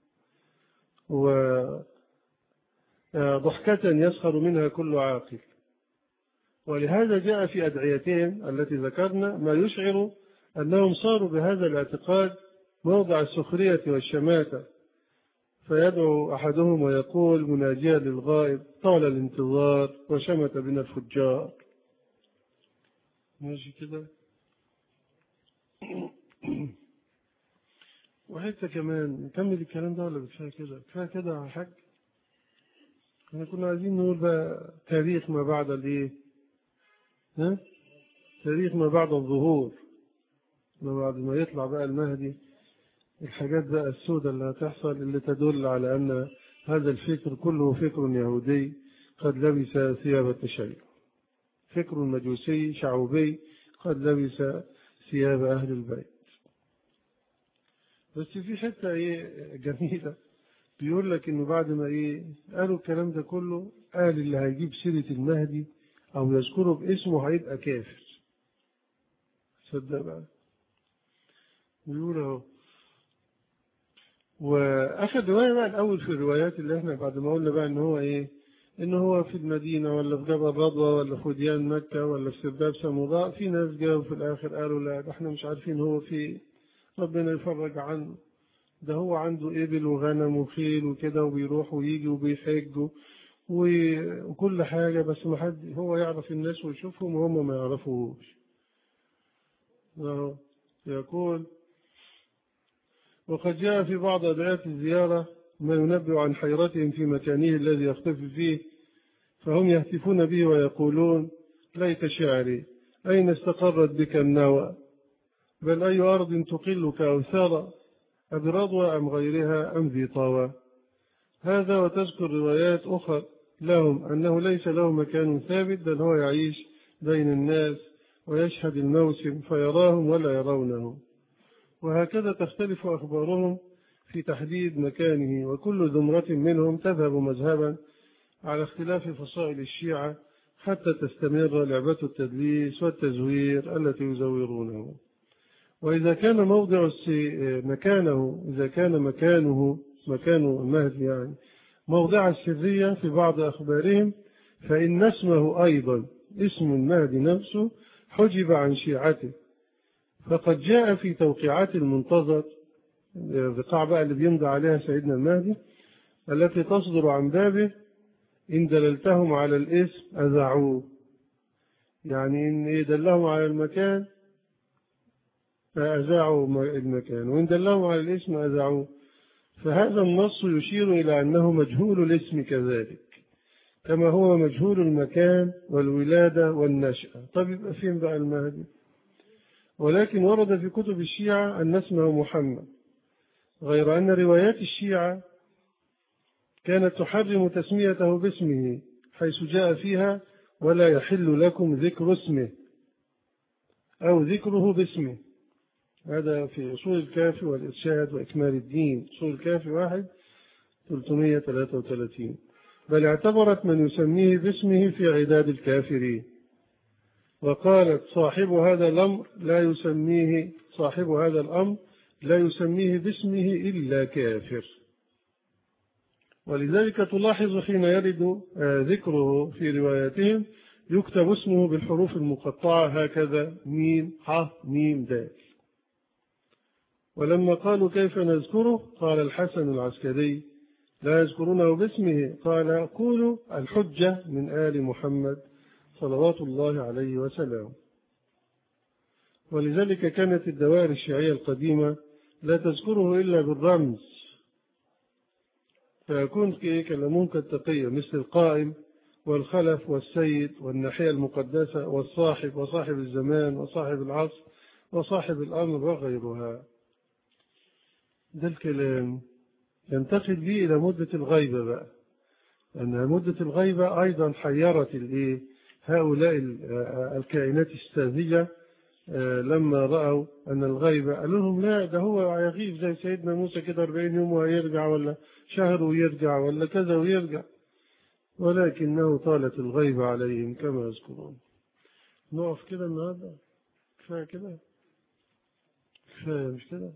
Speaker 1: وضحكة يسخر منها كل عاقل ولهذا جاء في أدعيتهم التي ذكرنا ما يشعر أنهم صاروا بهذا الاعتقاد موضع السخرية والشماتة فيدعو أحدهم ويقول مناجيا للغائب طال الانتظار وشمت بنا الفجار ماشي كده وحتى كمان نكمل الكلام ده ولا كفايه كده كفايه كده يا حاج احنا كنا عايزين نقول بقى تاريخ ما بعد الايه ها تاريخ ما بعد الظهور ما بعد ما يطلع بقى المهدي الحاجات بقى السوداء اللي هتحصل اللي تدل على أن هذا الفكر كله فكر يهودي قد لبس ثياب التشيع فكر مجوسي شعوبي قد لبس ثياب أهل البيت بس في حتة إيه جميلة بيقول لك إنه بعد ما إيه قالوا الكلام ده كله قال اللي هيجيب سيرة المهدي أو يذكره باسمه هيبقى كافر صدق بقى بيقول أهو واخر روايه بقى الاول في الروايات اللي احنا بعد ما قلنا بقى ان هو ايه ان هو في المدينه ولا في جبل رضوى ولا في وديان مكه ولا في سباب سموضاء في ناس جاوا في الاخر قالوا لا ده احنا مش عارفين هو في ربنا يفرج عنه ده هو عنده ابل وغنم وخيل وكده وبيروح ويجي وبيحج وكل حاجه بس ما حد هو يعرف الناس ويشوفهم وهم ما يعرفوش يقول وقد جاء في بعض أدعيات الزيارة ما ينبئ عن حيرتهم في مكانه الذي يختفي فيه فهم يهتفون به ويقولون ليت شعري أين استقرت بك النوى بل أي أرض تقلك أو ثرى أبرضوى أم غيرها أم ذي طوى هذا وتذكر روايات أخرى لهم أنه ليس له مكان ثابت بل هو يعيش بين الناس ويشهد الموسم فيراهم ولا يرونه وهكذا تختلف أخبارهم في تحديد مكانه وكل زمرة منهم تذهب مذهبا على اختلاف فصائل الشيعة حتى تستمر لعبة التدليس والتزوير التي يزورونه وإذا كان موضع مكانه إذا كان مكانه مكان المهدي يعني موضع السرية في بعض أخبارهم فإن اسمه أيضا اسم المهدي نفسه حجب عن شيعته فقد جاء في توقيعات المنتظر بقاع بقى اللي بيمضي عليها سيدنا المهدي التي تصدر عن بابه إن دللتهم على الاسم أذعوه يعني إن إيه دلهم على المكان فأذاعوا المكان وإن دلهم على الاسم أذاعوه فهذا النص يشير إلى أنه مجهول الاسم كذلك كما هو مجهول المكان والولادة والنشأة طب يبقى فين بقى المهدي ولكن ورد في كتب الشيعة أن اسمه محمد غير أن روايات الشيعة كانت تحرم تسميته باسمه حيث جاء فيها ولا يحل لكم ذكر اسمه أو ذكره باسمه هذا في أصول الكافي والإرشاد وإكمال الدين أصول الكافي واحد 333 بل اعتبرت من يسميه باسمه في عداد الكافرين وقالت صاحب هذا الأمر لا يسميه صاحب هذا الأمر لا يسميه باسمه إلا كافر ولذلك تلاحظ حين يرد ذكره في رواياتهم يكتب اسمه بالحروف المقطعة هكذا ميم ح ميم دال ولما قالوا كيف نذكره قال الحسن العسكري لا يذكرونه باسمه قال قولوا الحجة من آل محمد صلوات الله عليه وسلم ولذلك كانت الدوائر الشيعية القديمة لا تذكره إلا بالرمز فيكون كلامون كالتقية مثل القائم والخلف والسيد والناحية المقدسة والصاحب وصاحب الزمان وصاحب العصر وصاحب الأمر وغيرها ده الكلام ينتقل به إلى مدة الغيبة بقى أن مدة الغيبة أيضا حيرت الإيه هؤلاء الكائنات الساذجة آه، لما رأوا أن الغيب قالوا لهم لا ده هو هيغيب زي سيدنا موسى كده 40 يوم وهيرجع ولا شهر ويرجع ولا كذا ويرجع ولكنه طالت الغيب عليهم كما يذكرون نقف كده النهارده كفايه كده كفايه مش كده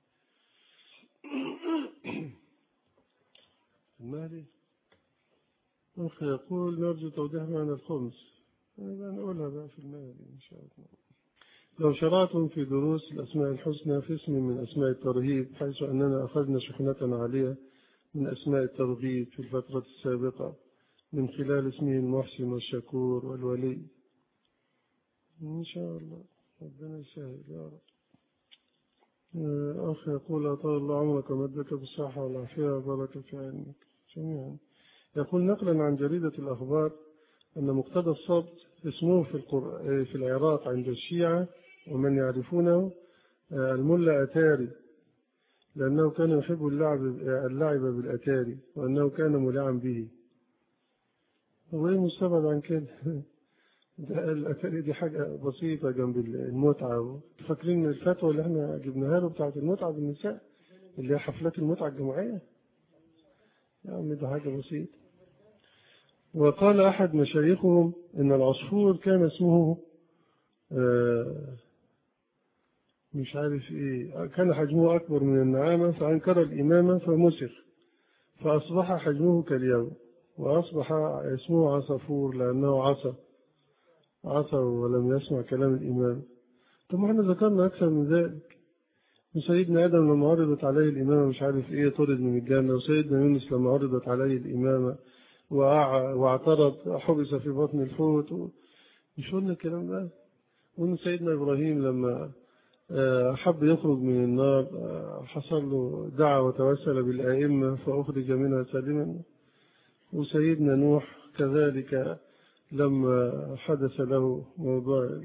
Speaker 1: المهدي أخ يقول نرجو توضيح معنى الخمس أنا نقولها بقى في المهدي إن شاء الله لو شرعتم في دروس الأسماء الحسنى في اسم من أسماء الترهيب حيث أننا أخذنا شحنة عالية من أسماء الترغيب في الفترة السابقة من خلال اسمه المحسن والشكور والولي إن شاء الله ربنا يسهل يا رب أخ يقول أطال الله عمرك ومدك بالصحة والعافية وبارك في علمك جميعا يقول نقلا عن جريدة الأخبار أن مقتدى الصبت اسمه في, القر... في العراق عند الشيعة ومن يعرفونه الملا أتاري لأنه كان يحب اللعب اللعب بالأتاري وأنه كان ملعا به هو إيه مستبعد عن كده ده الأتاري دي حاجة بسيطة جنب المتعة فاكرين الفتوى اللي احنا جبناها له بتاعت المتعة بالنساء اللي هي حفلات المتعة الجماعية يا عم ده حاجة بسيطة وقال أحد مشايخهم إن العصفور كان اسمه مش عارف إيه كان حجمه أكبر من النعامة فأنكر الإمامة فمسخ فأصبح حجمه كاليوم وأصبح اسمه عصفور لأنه عصى عصى ولم يسمع كلام الإمام طب ما احنا ذكرنا أكثر من ذلك وسيدنا آدم لما عرضت عليه الإمامة مش عارف إيه طرد من الجنة وسيدنا يونس لما عرضت عليه الإمامة واعترض حبس في بطن الحوت و... مش قلنا الكلام ده وإن سيدنا إبراهيم لما حب يخرج من النار حصل له دعا وتوسل بالآئمة فأخرج منها سالما وسيدنا نوح كذلك لما حدث له موضوع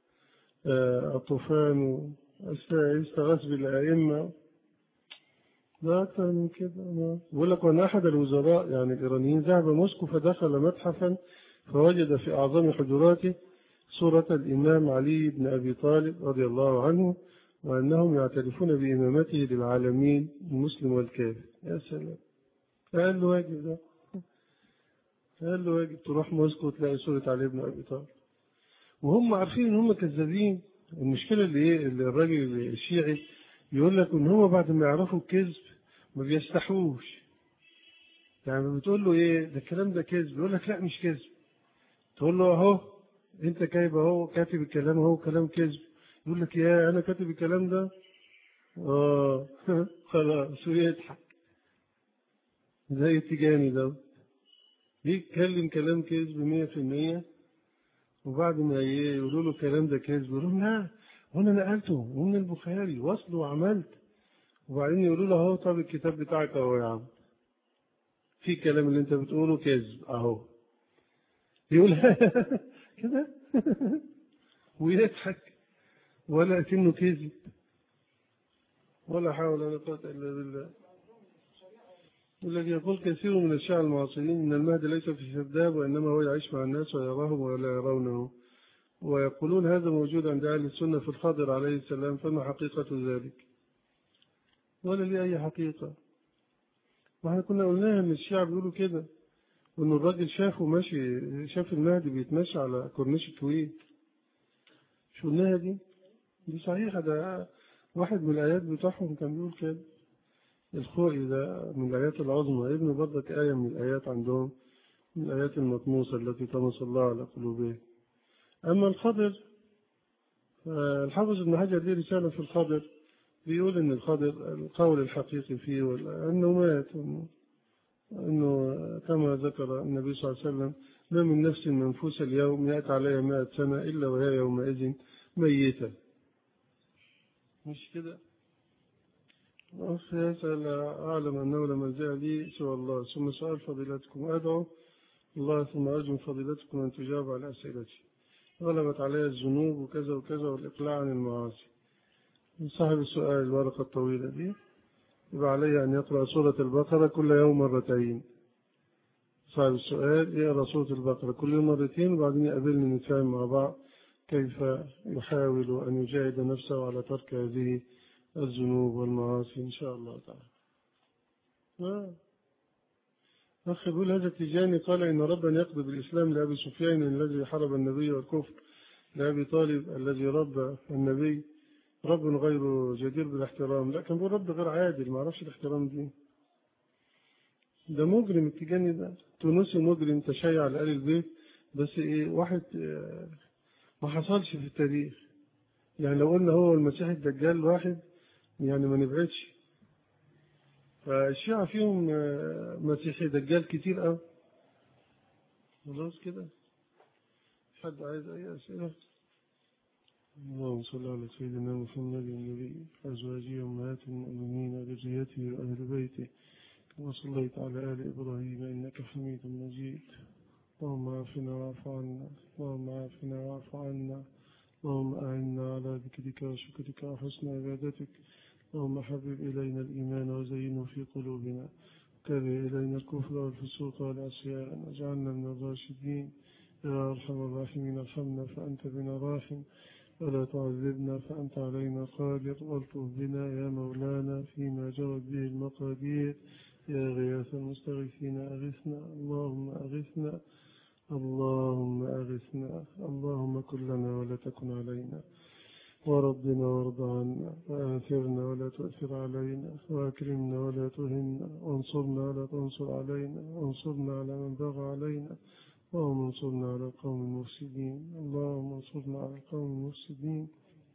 Speaker 1: الطوفان استغاث بالأئمة لا أكثر من كده بيقول لك وأن أحد الوزراء يعني الإيرانيين ذهب موسكو فدخل متحفا فوجد في أعظم حجراته صورة الإمام علي بن أبي طالب رضي الله عنه وأنهم يعترفون بإمامته للعالمين المسلم والكافر يا سلام قال له واجب ده قال له واجب تروح موسكو وتلاقي صورة علي بن أبي طالب وهم عارفين إن هم كذابين المشكلة اللي إيه اللي الراجل الشيعي يقول لك إن هم بعد ما يعرفوا الكذب ما بيستحوش يعني بتقول له إيه ده الكلام ده كذب يقول لك لا مش كذب تقول له أهو أنت كاتب أهو كاتب الكلام أهو كلام كذب يقول لك يا أنا كاتب الكلام ده آه خلاص ويضحك زي التجاني ده يتكلم كلام كذب مية في المية وبعد ما يقولوا له الكلام ده كذب يقولوا له لا وانا نقلته ومن البخاري واصله وعملت وبعدين يقولوا له اهو طب الكتاب بتاعك اهو يا عم في الكلام اللي انت بتقوله كذب اهو يقول كده ويضحك ولا كأنه كذب ولا حول ولا قوة إلا بالله والذي يقول كثير من الشعر المعاصرين ان المهدي ليس في سرداب وانما هو يعيش مع الناس ويراهم ولا يرونه ويقولون هذا موجود عند اهل السنه في الخضر عليه السلام فما حقيقه ذلك ولا لي اي حقيقه واحنا كنا قلناها ان الشيعة بيقولوا كده وان الراجل شافه ماشي شاف المهدي بيتمشى على كورنيش الكويت مش قلناها دي دي صحيحه ده واحد من الايات بتاعهم كان بيقول كده الخوئي ده من الآيات العظمى ابن برضك آية من الآيات عندهم من الآيات المطموسة التي طمس الله على قلوبهم أما الخضر الحافظ ابن حجر ليه رسالة في الخضر بيقول إن الخضر القول الحقيقي فيه أنه مات أنه كما ذكر النبي صلى الله عليه وسلم ما من نفس منفوسة اليوم يأتي عليها مائة سنة إلا وهي يومئذ ميتة مش كده أخ يسأل أعلم أنه لما جاء لي سوى الله ثم سؤال فضيلتكم أدعو الله ثم أرجو من فضيلتكم أن تجاب على أسئلتي غلبت علي الذنوب وكذا وكذا والإقلاع عن المعاصي صاحب السؤال الورقة الطويلة دي يبقى علي أن يقرأ سورة البقرة كل يوم مرتين صاحب السؤال يقرأ سورة البقرة كل يوم مرتين وبعدين يقابلني نتفاهم مع بعض كيف يحاول أن يجاهد نفسه على ترك هذه الذنوب والمعاصي إن شاء الله تعالى آه. أخي يقول هذا التجاني قال إن ربا يقضي بالإسلام لأبي سفيان الذي حرب النبي والكفر لأبي طالب الذي رب النبي رب غير جدير بالاحترام لا كان بيقول رب غير عادل ما اعرفش الاحترام دي ده مجرم التجاني ده تونسي مجرم تشيع لآل البيت بس ايه واحد اه ما حصلش في التاريخ يعني لو قلنا هو المسيح الدجال واحد يعني ما نبعدش فالشيعة فيهم اه مسيحي دجال كتير قوي خلاص كده حد عايز اي اسئله اللهم صل على سيدنا محمد النبي أزواجه أمهات المؤمنين وذريته وأهل بيته كما صليت على آل إبراهيم إنك حميد مجيد اللهم عافنا واعف عنا اللهم عافنا واعف عنا اللهم أعنا على ذكرك وشكرك وحسن عبادتك اللهم حبب إلينا الإيمان وزينه في قلوبنا كره إلينا الكفر والفسوق والعصيان واجعلنا من الراشدين يا أرحم الراحمين ارحمنا فأنت بنا راحم ولا تعذبنا فأنت علينا قادر والطف بنا يا مولانا فيما جرت به المقادير يا غياث المستغيثين أغثنا اللهم أغثنا اللهم أغثنا اللهم كن لنا ولا تكن علينا وربنا وارض عنا وآثرنا ولا تؤثر علينا وأكرمنا ولا تهنا وانصرنا ولا تنصر علينا وانصرنا على من بغى علينا اللهم انصرنا على القوم المفسدين اللهم انصرنا على القوم المفسدين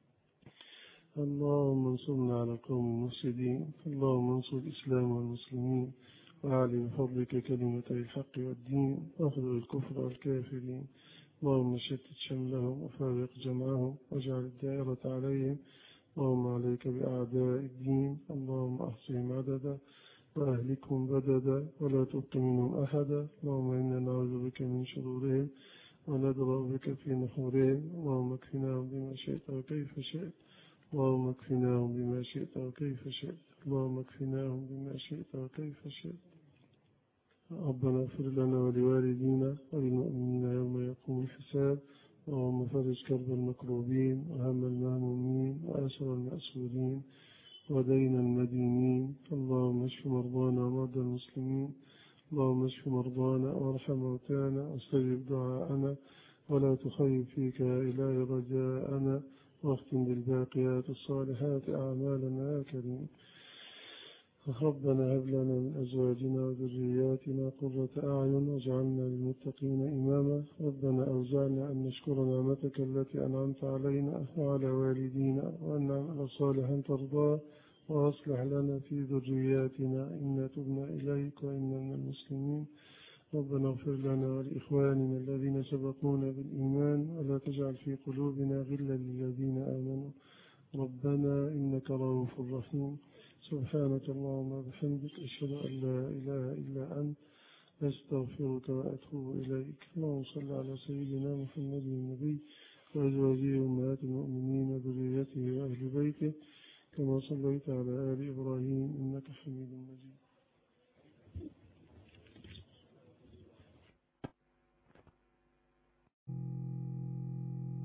Speaker 1: اللهم انصرنا على القوم المفسدين اللهم انصر الإسلام والمسلمين وأعلي بفضلك كلمتي الحق والدين واخذل الكفر والكافرين اللهم شتت شملهم وفارق جمعهم واجعل الدائرة عليهم اللهم عليك بأعداء الدين اللهم أحصهم عددا وأهلكهم بددا ولا تبق منهم أحدا اللهم إنا نعوذ بك من شرورهم وندرأ بك في نحورهم اللهم اكفناهم بما شئت وكيف شئت اللهم اكفناهم بما شئت وكيف شئت اللهم اكفناهم بما شئت وكيف شئت ربنا اغفر لنا ولوالدينا وللمؤمنين يوم يقوم الحساب اللهم فرج كرب المكروبين وهم المهمومين وأسر المأسورين ودين المدينين اللهم اشف مرضانا ومرضى المسلمين اللهم اشف مرضانا وارحم موتانا واستجب دعاءنا ولا تخيب فيك يا إلهي رجاءنا واختم بالباقيات الصالحات أعمالنا يا كريم ربنا هب لنا من أزواجنا وذرياتنا قرة أعين واجعلنا للمتقين إماما ربنا أوزعنا أن نشكر نعمتك التي أنعمت علينا وعلى والدينا وأن نعمل صالحا ترضاه وأصلح لنا في ذرياتنا إنا تبنا إليك وإنا من المسلمين ربنا اغفر لنا ولإخواننا الذين سبقونا بالإيمان ولا تجعل في قلوبنا غلا للذين آمنوا ربنا إنك رؤوف رحيم سبحانك اللهم وبحمدك أشهد أن لا إله إلا أنت أستغفرك وأتوب إليك اللهم صل على سيدنا محمد النبي وأزواجه أمهات المؤمنين وذريته وأهل بيته كما صليت على آل إبراهيم إنك حميد مجيد